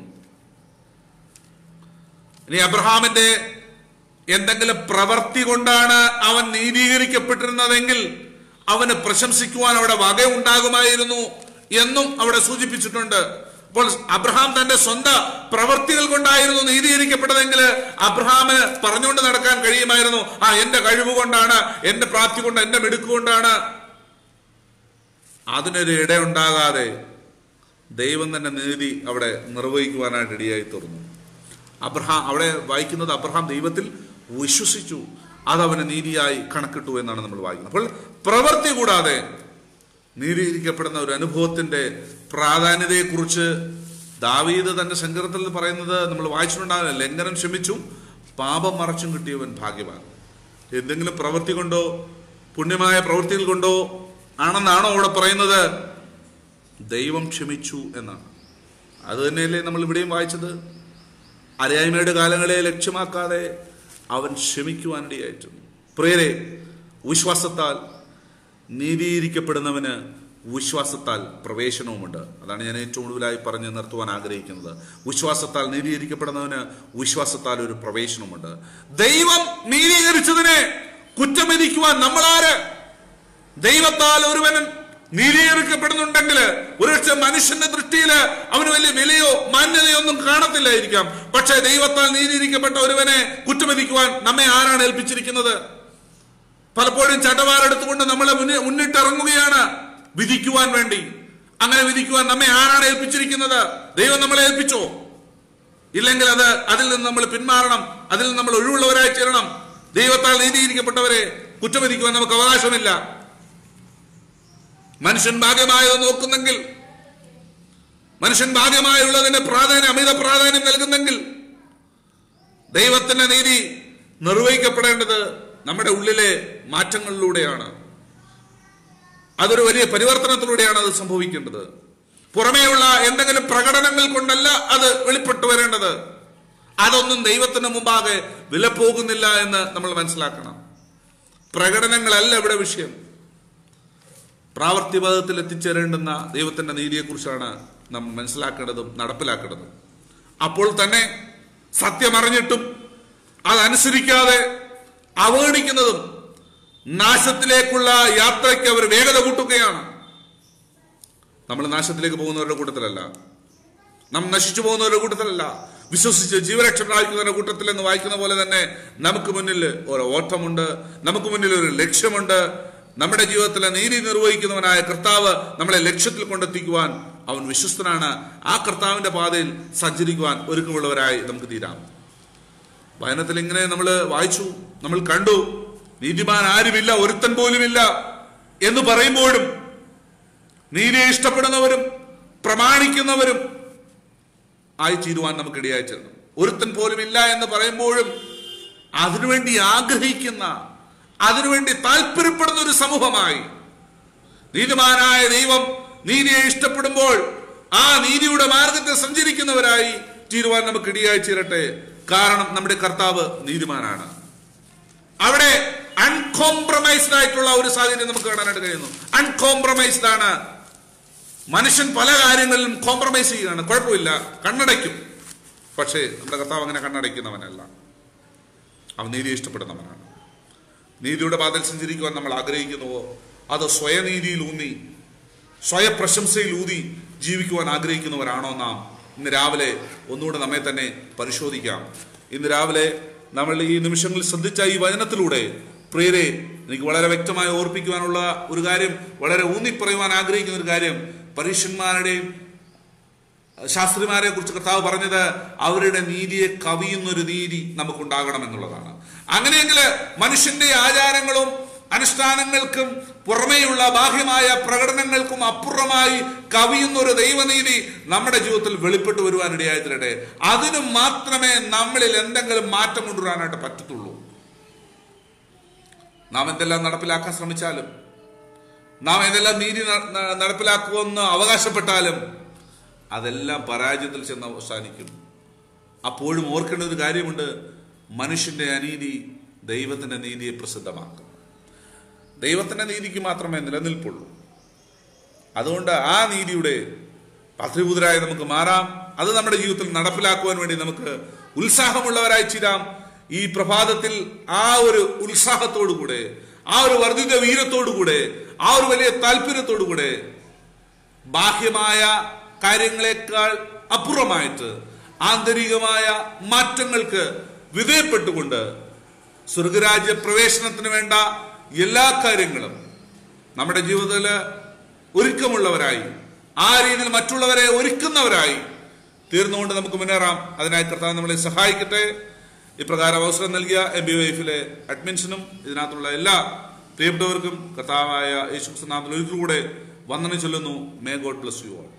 ഇനി അബ്രഹാമിന്റെ എന്തെങ്കിലും പ്രവർത്തി കൊണ്ടാണ് അവൻ നീതീകരിക്കപ്പെട്ടിരുന്നതെങ്കിൽ അവന് പ്രശംസിക്കുവാൻ അവിടെ വക ഉണ്ടാകുമായിരുന്നു എന്നും അവിടെ സൂചിപ്പിച്ചിട്ടുണ്ട് അപ്പോൾ അബ്രഹാം തന്റെ സ്വന്തം പ്രവർത്തികൾ കൊണ്ടായിരുന്നു നീതീകരിക്കപ്പെട്ടതെങ്കിൽ അബ്രഹാമിന് പറഞ്ഞുകൊണ്ട് നടക്കാൻ കഴിയുമായിരുന്നു ആ എന്റെ കഴിവ് കൊണ്ടാണ് എന്റെ പ്രാപ്തി കൊണ്ട് എന്റെ മിടുക്ക് കൊണ്ടാണ് അതിനൊരു ഇടയുണ്ടാകാതെ ദൈവം തന്നെ നീതി അവിടെ നിർവഹിക്കുവാനായിട്ട് ഇടയായി തീർന്നു അബ്രഹാം അവിടെ വായിക്കുന്നത് അബ്രഹാം ദൈവത്തിൽ വിശ്വസിച്ചു അത് അവന് നീതിയായി കണക്കിട്ടു എന്നാണ് നമ്മൾ വായിക്കുന്നത് അപ്പോൾ പ്രവൃത്തി കൂടാതെ നീതീകരിക്കപ്പെടുന്ന ഒരു അനുഭവത്തിന്റെ പ്രാധാന്യതയെക്കുറിച്ച് ദാവീദ് തന്റെ സങ്കീർത്തത്തിൽ പറയുന്നത് നമ്മൾ വായിച്ചിട്ടുണ്ടാവില്ല ലംഘനം ക്ഷമിച്ചു പാപം മറച്ചും കിട്ടിയവൻ ഭാഗ്യവാൻ എന്തെങ്കിലും പ്രവൃത്തി കൊണ്ടോ പുണ്യമായ പ്രവൃത്തികൾ കൊണ്ടോ ആണെന്നാണോ അവിടെ പറയുന്നത് ദൈവം ക്ഷമിച്ചു എന്നാണ് അത് തന്നെയല്ലേ നമ്മൾ ഇവിടെയും വായിച്ചത് അറിയായ്മയുടെ കാലങ്ങളെ ലക്ഷ്യമാക്കാതെ അവൻ ക്ഷമിക്കുവാനിടയായിട്ടുണ്ട് പ്രിയരെ വിശ്വാസത്താൽ നീതീകരിക്കപ്പെടുന്നവന് വിശ്വാസത്താൽ പ്രവേശനവുമുണ്ട് അതാണ് ഞാൻ ഏറ്റവും കൂടുതലായി പറഞ്ഞ് നിർത്തുവാൻ ആഗ്രഹിക്കുന്നത് വിശ്വാസത്താൽ നീതീകരിക്കപ്പെടുന്നവന് വിശ്വാസത്താൽ ഒരു പ്രവേശനമുണ്ട് ദൈവം നീതീകരിച്ചതിനെ കുറ്റമെതിക്കുവാൻ നമ്മളാര് ദൈവത്താൽ ഒരുവൻ നീതീകരിക്കപ്പെടുന്നുണ്ടെങ്കിൽ ഒരുപക്ഷെ മനുഷ്യന്റെ ദൃഷ്ടിയിൽ അവന് വലിയ വിലയോ മാന്യതയോ ഒന്നും കാണത്തില്ലായിരിക്കാം പക്ഷേ ദൈവത്താൽ നീതീകരിക്കപ്പെട്ട ഒരുവനെ കുറ്റമെതിക്കുവാൻ നമ്മെ ആരാണ് ഏൽപ്പിച്ചിരിക്കുന്നത് പലപ്പോഴും ചട്ടവാറെടുത്തുകൊണ്ട് നമ്മളെ മുന്നിൽ മുന്നിട്ടിറങ്ങുകയാണ് വിധിക്കുവാൻ വേണ്ടി അങ്ങനെ വിധിക്കുവാൻ നമ്മെ ആരാണ് ഏൽപ്പിച്ചിരിക്കുന്നത് ദൈവം നമ്മളെ ഏൽപ്പിച്ചോ ഇല്ലെങ്കിൽ അത് അതിൽ നിന്ന് നമ്മൾ പിന്മാറണം അതിൽ നിന്ന് നമ്മൾ ഒഴിവുള്ളവരായി ചേരണം ദൈവത്താൽ നീതീകരിക്കപ്പെട്ടവരെ കുറ്റവിധിക്കുവാൻ നമുക്ക് അവകാശമില്ല മനുഷ്യൻ ഭാഗ്യമായത് നോക്കുന്നെങ്കിൽ മനുഷ്യൻ ഭാഗ്യമായുള്ളതിന് പ്രാധാന്യം അമിത പ്രാധാന്യം നൽകുന്നെങ്കിൽ ദൈവത്തിന്റെ നീതി നിർവഹിക്കപ്പെടേണ്ടത് നമ്മുടെ ഉള്ളിലെ മാറ്റങ്ങളിലൂടെയാണ് അതൊരു വലിയ പരിവർത്തനത്തിലൂടെയാണ് അത് സംഭവിക്കേണ്ടത് പുറമേയുള്ള എന്തെങ്കിലും പ്രകടനങ്ങൾ കൊണ്ടല്ല അത് വെളിപ്പെട്ടു വരേണ്ടത് അതൊന്നും ദൈവത്തിന് മുമ്പാകെ വില പോകുന്നില്ല എന്ന് നമ്മൾ മനസ്സിലാക്കണം പ്രകടനങ്ങളല്ല ഇവിടെ വിഷയം പ്രാവർത്തിപഥത്തിൽ എത്തിച്ചേരേണ്ടുന്ന ദൈവത്തിന്റെ നീതിയെക്കുറിച്ചാണ് നാം മനസ്സിലാക്കേണ്ടതും നടപ്പിലാക്കേണ്ടതും അപ്പോൾ തന്നെ സത്യം അറിഞ്ഞിട്ടും അതനുസരിക്കാതെ അവഗണിക്കുന്നതും നാശത്തിലേക്കുള്ള യാത്രയ്ക്ക് അവർ വേഗത കൂട്ടുകയാണ് നമ്മൾ നാശത്തിലേക്ക് പോകുന്നവരുടെ കൂട്ടത്തിലല്ല നാം നശിച്ചു പോകുന്നവരുടെ കൂട്ടത്തിലല്ല വിശ്വസിച്ച് ജീവരക്ഷ പ്രാപിക്കുന്നവരുടെ കൂട്ടത്തിൽ എന്ന് വായിക്കുന്ന പോലെ തന്നെ നമുക്ക് മുന്നിൽ ഒരു ഓട്ടമുണ്ട് നമുക്ക് മുന്നിൽ ഒരു ലക്ഷ്യമുണ്ട് നമ്മുടെ ജീവിതത്തിലെ നീതി നിർവഹിക്കുന്നവനായ കർത്താവ് നമ്മളെ ലക്ഷ്യത്തിൽ കൊണ്ടെത്തിക്കുവാൻ അവൻ വിശ്വസ്തനാണ് ആ കർത്താവിന്റെ പാതയിൽ സഞ്ചരിക്കുവാൻ ഒരുക്കമുള്ളവരായി നമുക്ക് തീരാം വയനത്തിൽ ഇങ്ങനെ നമ്മൾ വായിച്ചു നമ്മൾ കണ്ടു നീതിമാൻ ആരുമില്ല ഒരുത്തൻ പോലുമില്ല എന്ന് പറയുമ്പോഴും നീതിയെ ഇഷ്ടപ്പെടുന്നവരും പ്രമാണിക്കുന്നവരും ആയി തീരുവാൻ നമുക്ക് ഇടയായി ചേരണം ഒരുത്തൻ പോലും ഇല്ല എന്ന് പറയുമ്പോഴും അതിനുവേണ്ടി ആഗ്രഹിക്കുന്ന അതിനുവേണ്ടി താല്പര്യപ്പെടുന്ന ഒരു സമൂഹമായി നീതിമാനായ ദൈവം നീതിയെ ഇഷ്ടപ്പെടുമ്പോൾ ആ നീതിയുടെ മാർഗത്തെ സഞ്ചരിക്കുന്നവരായി തീരുവാൻ നമുക്ക് ഇടിയായി തീരട്ടെ കാരണം നമ്മുടെ കർത്താവ് നീതിമാനാണ് അവിടെ അൺകോംപ്രമൈസ്ഡ് ആയിട്ടുള്ള ഒരു സാഹചര്യം നമുക്ക് കാണാനായിട്ട് കഴിയുന്നു അൺകോംപ്രമൈസ്ഡ് ആണ് മനുഷ്യൻ പല കാര്യങ്ങളിലും കോംപ്രമൈസ് ചെയ്യുകയാണ് കുഴപ്പമില്ല കണ്ണടയ്ക്കും പക്ഷേ നമ്മുടെ കർത്താവ് അങ്ങനെ കണ്ണടയ്ക്കുന്നവനല്ല അവൻ നീതി ഇഷ്ടപ്പെടുന്നവനാണ് നീതിയുടെ പാതൽ സഞ്ചരിക്കുവാൻ നമ്മൾ ആഗ്രഹിക്കുന്നുവോ അത് സ്വയനീതിയിൽ ഊന്നി സ്വയപ്രശംസയിൽ ഊതി ജീവിക്കുവാൻ ആഗ്രഹിക്കുന്നവരാണോ നാം ഇന്ന് രാവിലെ ഒന്നുകൂടെ നമ്മെ തന്നെ പരിശോധിക്കാം ഇന്ന് രാവിലെ നമ്മൾ ഈ നിമിഷങ്ങളിൽ ശ്രദ്ധിച്ച ഈ വചനത്തിലൂടെ പ്രിയരെ എനിക്ക് വളരെ വ്യക്തമായി ഓർപ്പിക്കുവാനുള്ള ഒരു കാര്യം വളരെ ഊന്നിപ്പറയുവാൻ ആഗ്രഹിക്കുന്ന ഒരു കാര്യം പരീക്ഷന്മാരുടെയും ശാസ്ത്രിമാരെ കുറിച്ച് കർത്താവ് പറഞ്ഞത് അവരുടെ നീതിയെ കവിയുന്നൊരു നീതി നമുക്കുണ്ടാകണം എന്നുള്ളതാണ് അങ്ങനെയെങ്കിൽ മനുഷ്യന്റെ ആചാരങ്ങളും അനുഷ്ഠാനങ്ങൾക്കും പുറമേയുള്ള ബാഹ്യമായ പ്രകടനങ്ങൾക്കും അപ്പുറമായി കവിയുന്ന ഒരു ദൈവനീതി നമ്മുടെ ജീവിതത്തിൽ വെളിപ്പെട്ടു വരുവാനിടയായി തീരട്ടെ അതിനു മാത്രമേ നമ്മളിൽ എന്തെങ്കിലും മാറ്റം കൊണ്ടുവരാനായിട്ട് പറ്റത്തുള്ളൂ നാം എന്തെല്ലാം നടപ്പിലാക്കാൻ ശ്രമിച്ചാലും നാം ഏതെല്ലാം നീതി ന- ന- നടപ്പിലാക്കുമെന്ന് അവകാശപ്പെട്ടാലും അതെല്ലാം പരാജയത്തിൽ ചെന്ന് അവസാനിക്കും അപ്പോഴും ഓർക്കേണ്ട ഒരു കാര്യമുണ്ട് മനുഷ്യന്റെ അനീതി ദൈവത്തിന്റെ നീതിയെ പ്രസിദ്ധമാക്കും ദൈവത്തിന്റെ നീതിക്ക് മാത്രമേ നിലനിൽപ്പുള്ളൂ അതുകൊണ്ട് ആ നീതിയുടെ പത്രിപുതരായി നമുക്ക് മാറാം അത് നമ്മുടെ ജീവിതത്തിൽ നടപ്പിലാക്കുവാൻ വേണ്ടി നമുക്ക് ഉത്സാഹമുള്ളവരായി തീരാം ഈ പ്രഭാതത്തിൽ ആ ഒരു ഉത്സാഹത്തോടുകൂടെ ആ ഒരു വർദ്ധിത വീരത്തോടുകൂടെ ആ ഒരു വലിയ താല്പര്യത്തോടുകൂടെ ബാഹ്യമായ കാര്യങ്ങളെക്കാൾ അപ്പുറമായിട്ട് ആന്തരികമായ മാറ്റങ്ങൾക്ക് വിധേയപ്പെട്ടുകൊണ്ട് സ്വർഗരാജ്യ പ്രവേശനത്തിന് വേണ്ട എല്ലാ കാര്യങ്ങളും നമ്മുടെ ജീവിതത്തിൽ ഒരുക്കമുള്ളവരായി ആ രീതിയിൽ മറ്റുള്ളവരെ ഒരുക്കുന്നവരായി തീർന്നുകൊണ്ട് നമുക്ക് മുന്നേറാം അതിനായി കർത്താവ് നമ്മളെ സഹായിക്കട്ടെ ഇപ്രകാരം അവസരം നൽകിയ എം ബി വൈഫിലെ അഡ്മിൻസിനും ഇതിനകത്തുള്ള എല്ലാ പ്രിയപ്പെട്ടവർക്കും കർത്താവായ യേശു നാമത്തിൽ ഒരിക്കൽ കൂടെ വന്ദനം ചൊല്ലുന്നു may God bless you all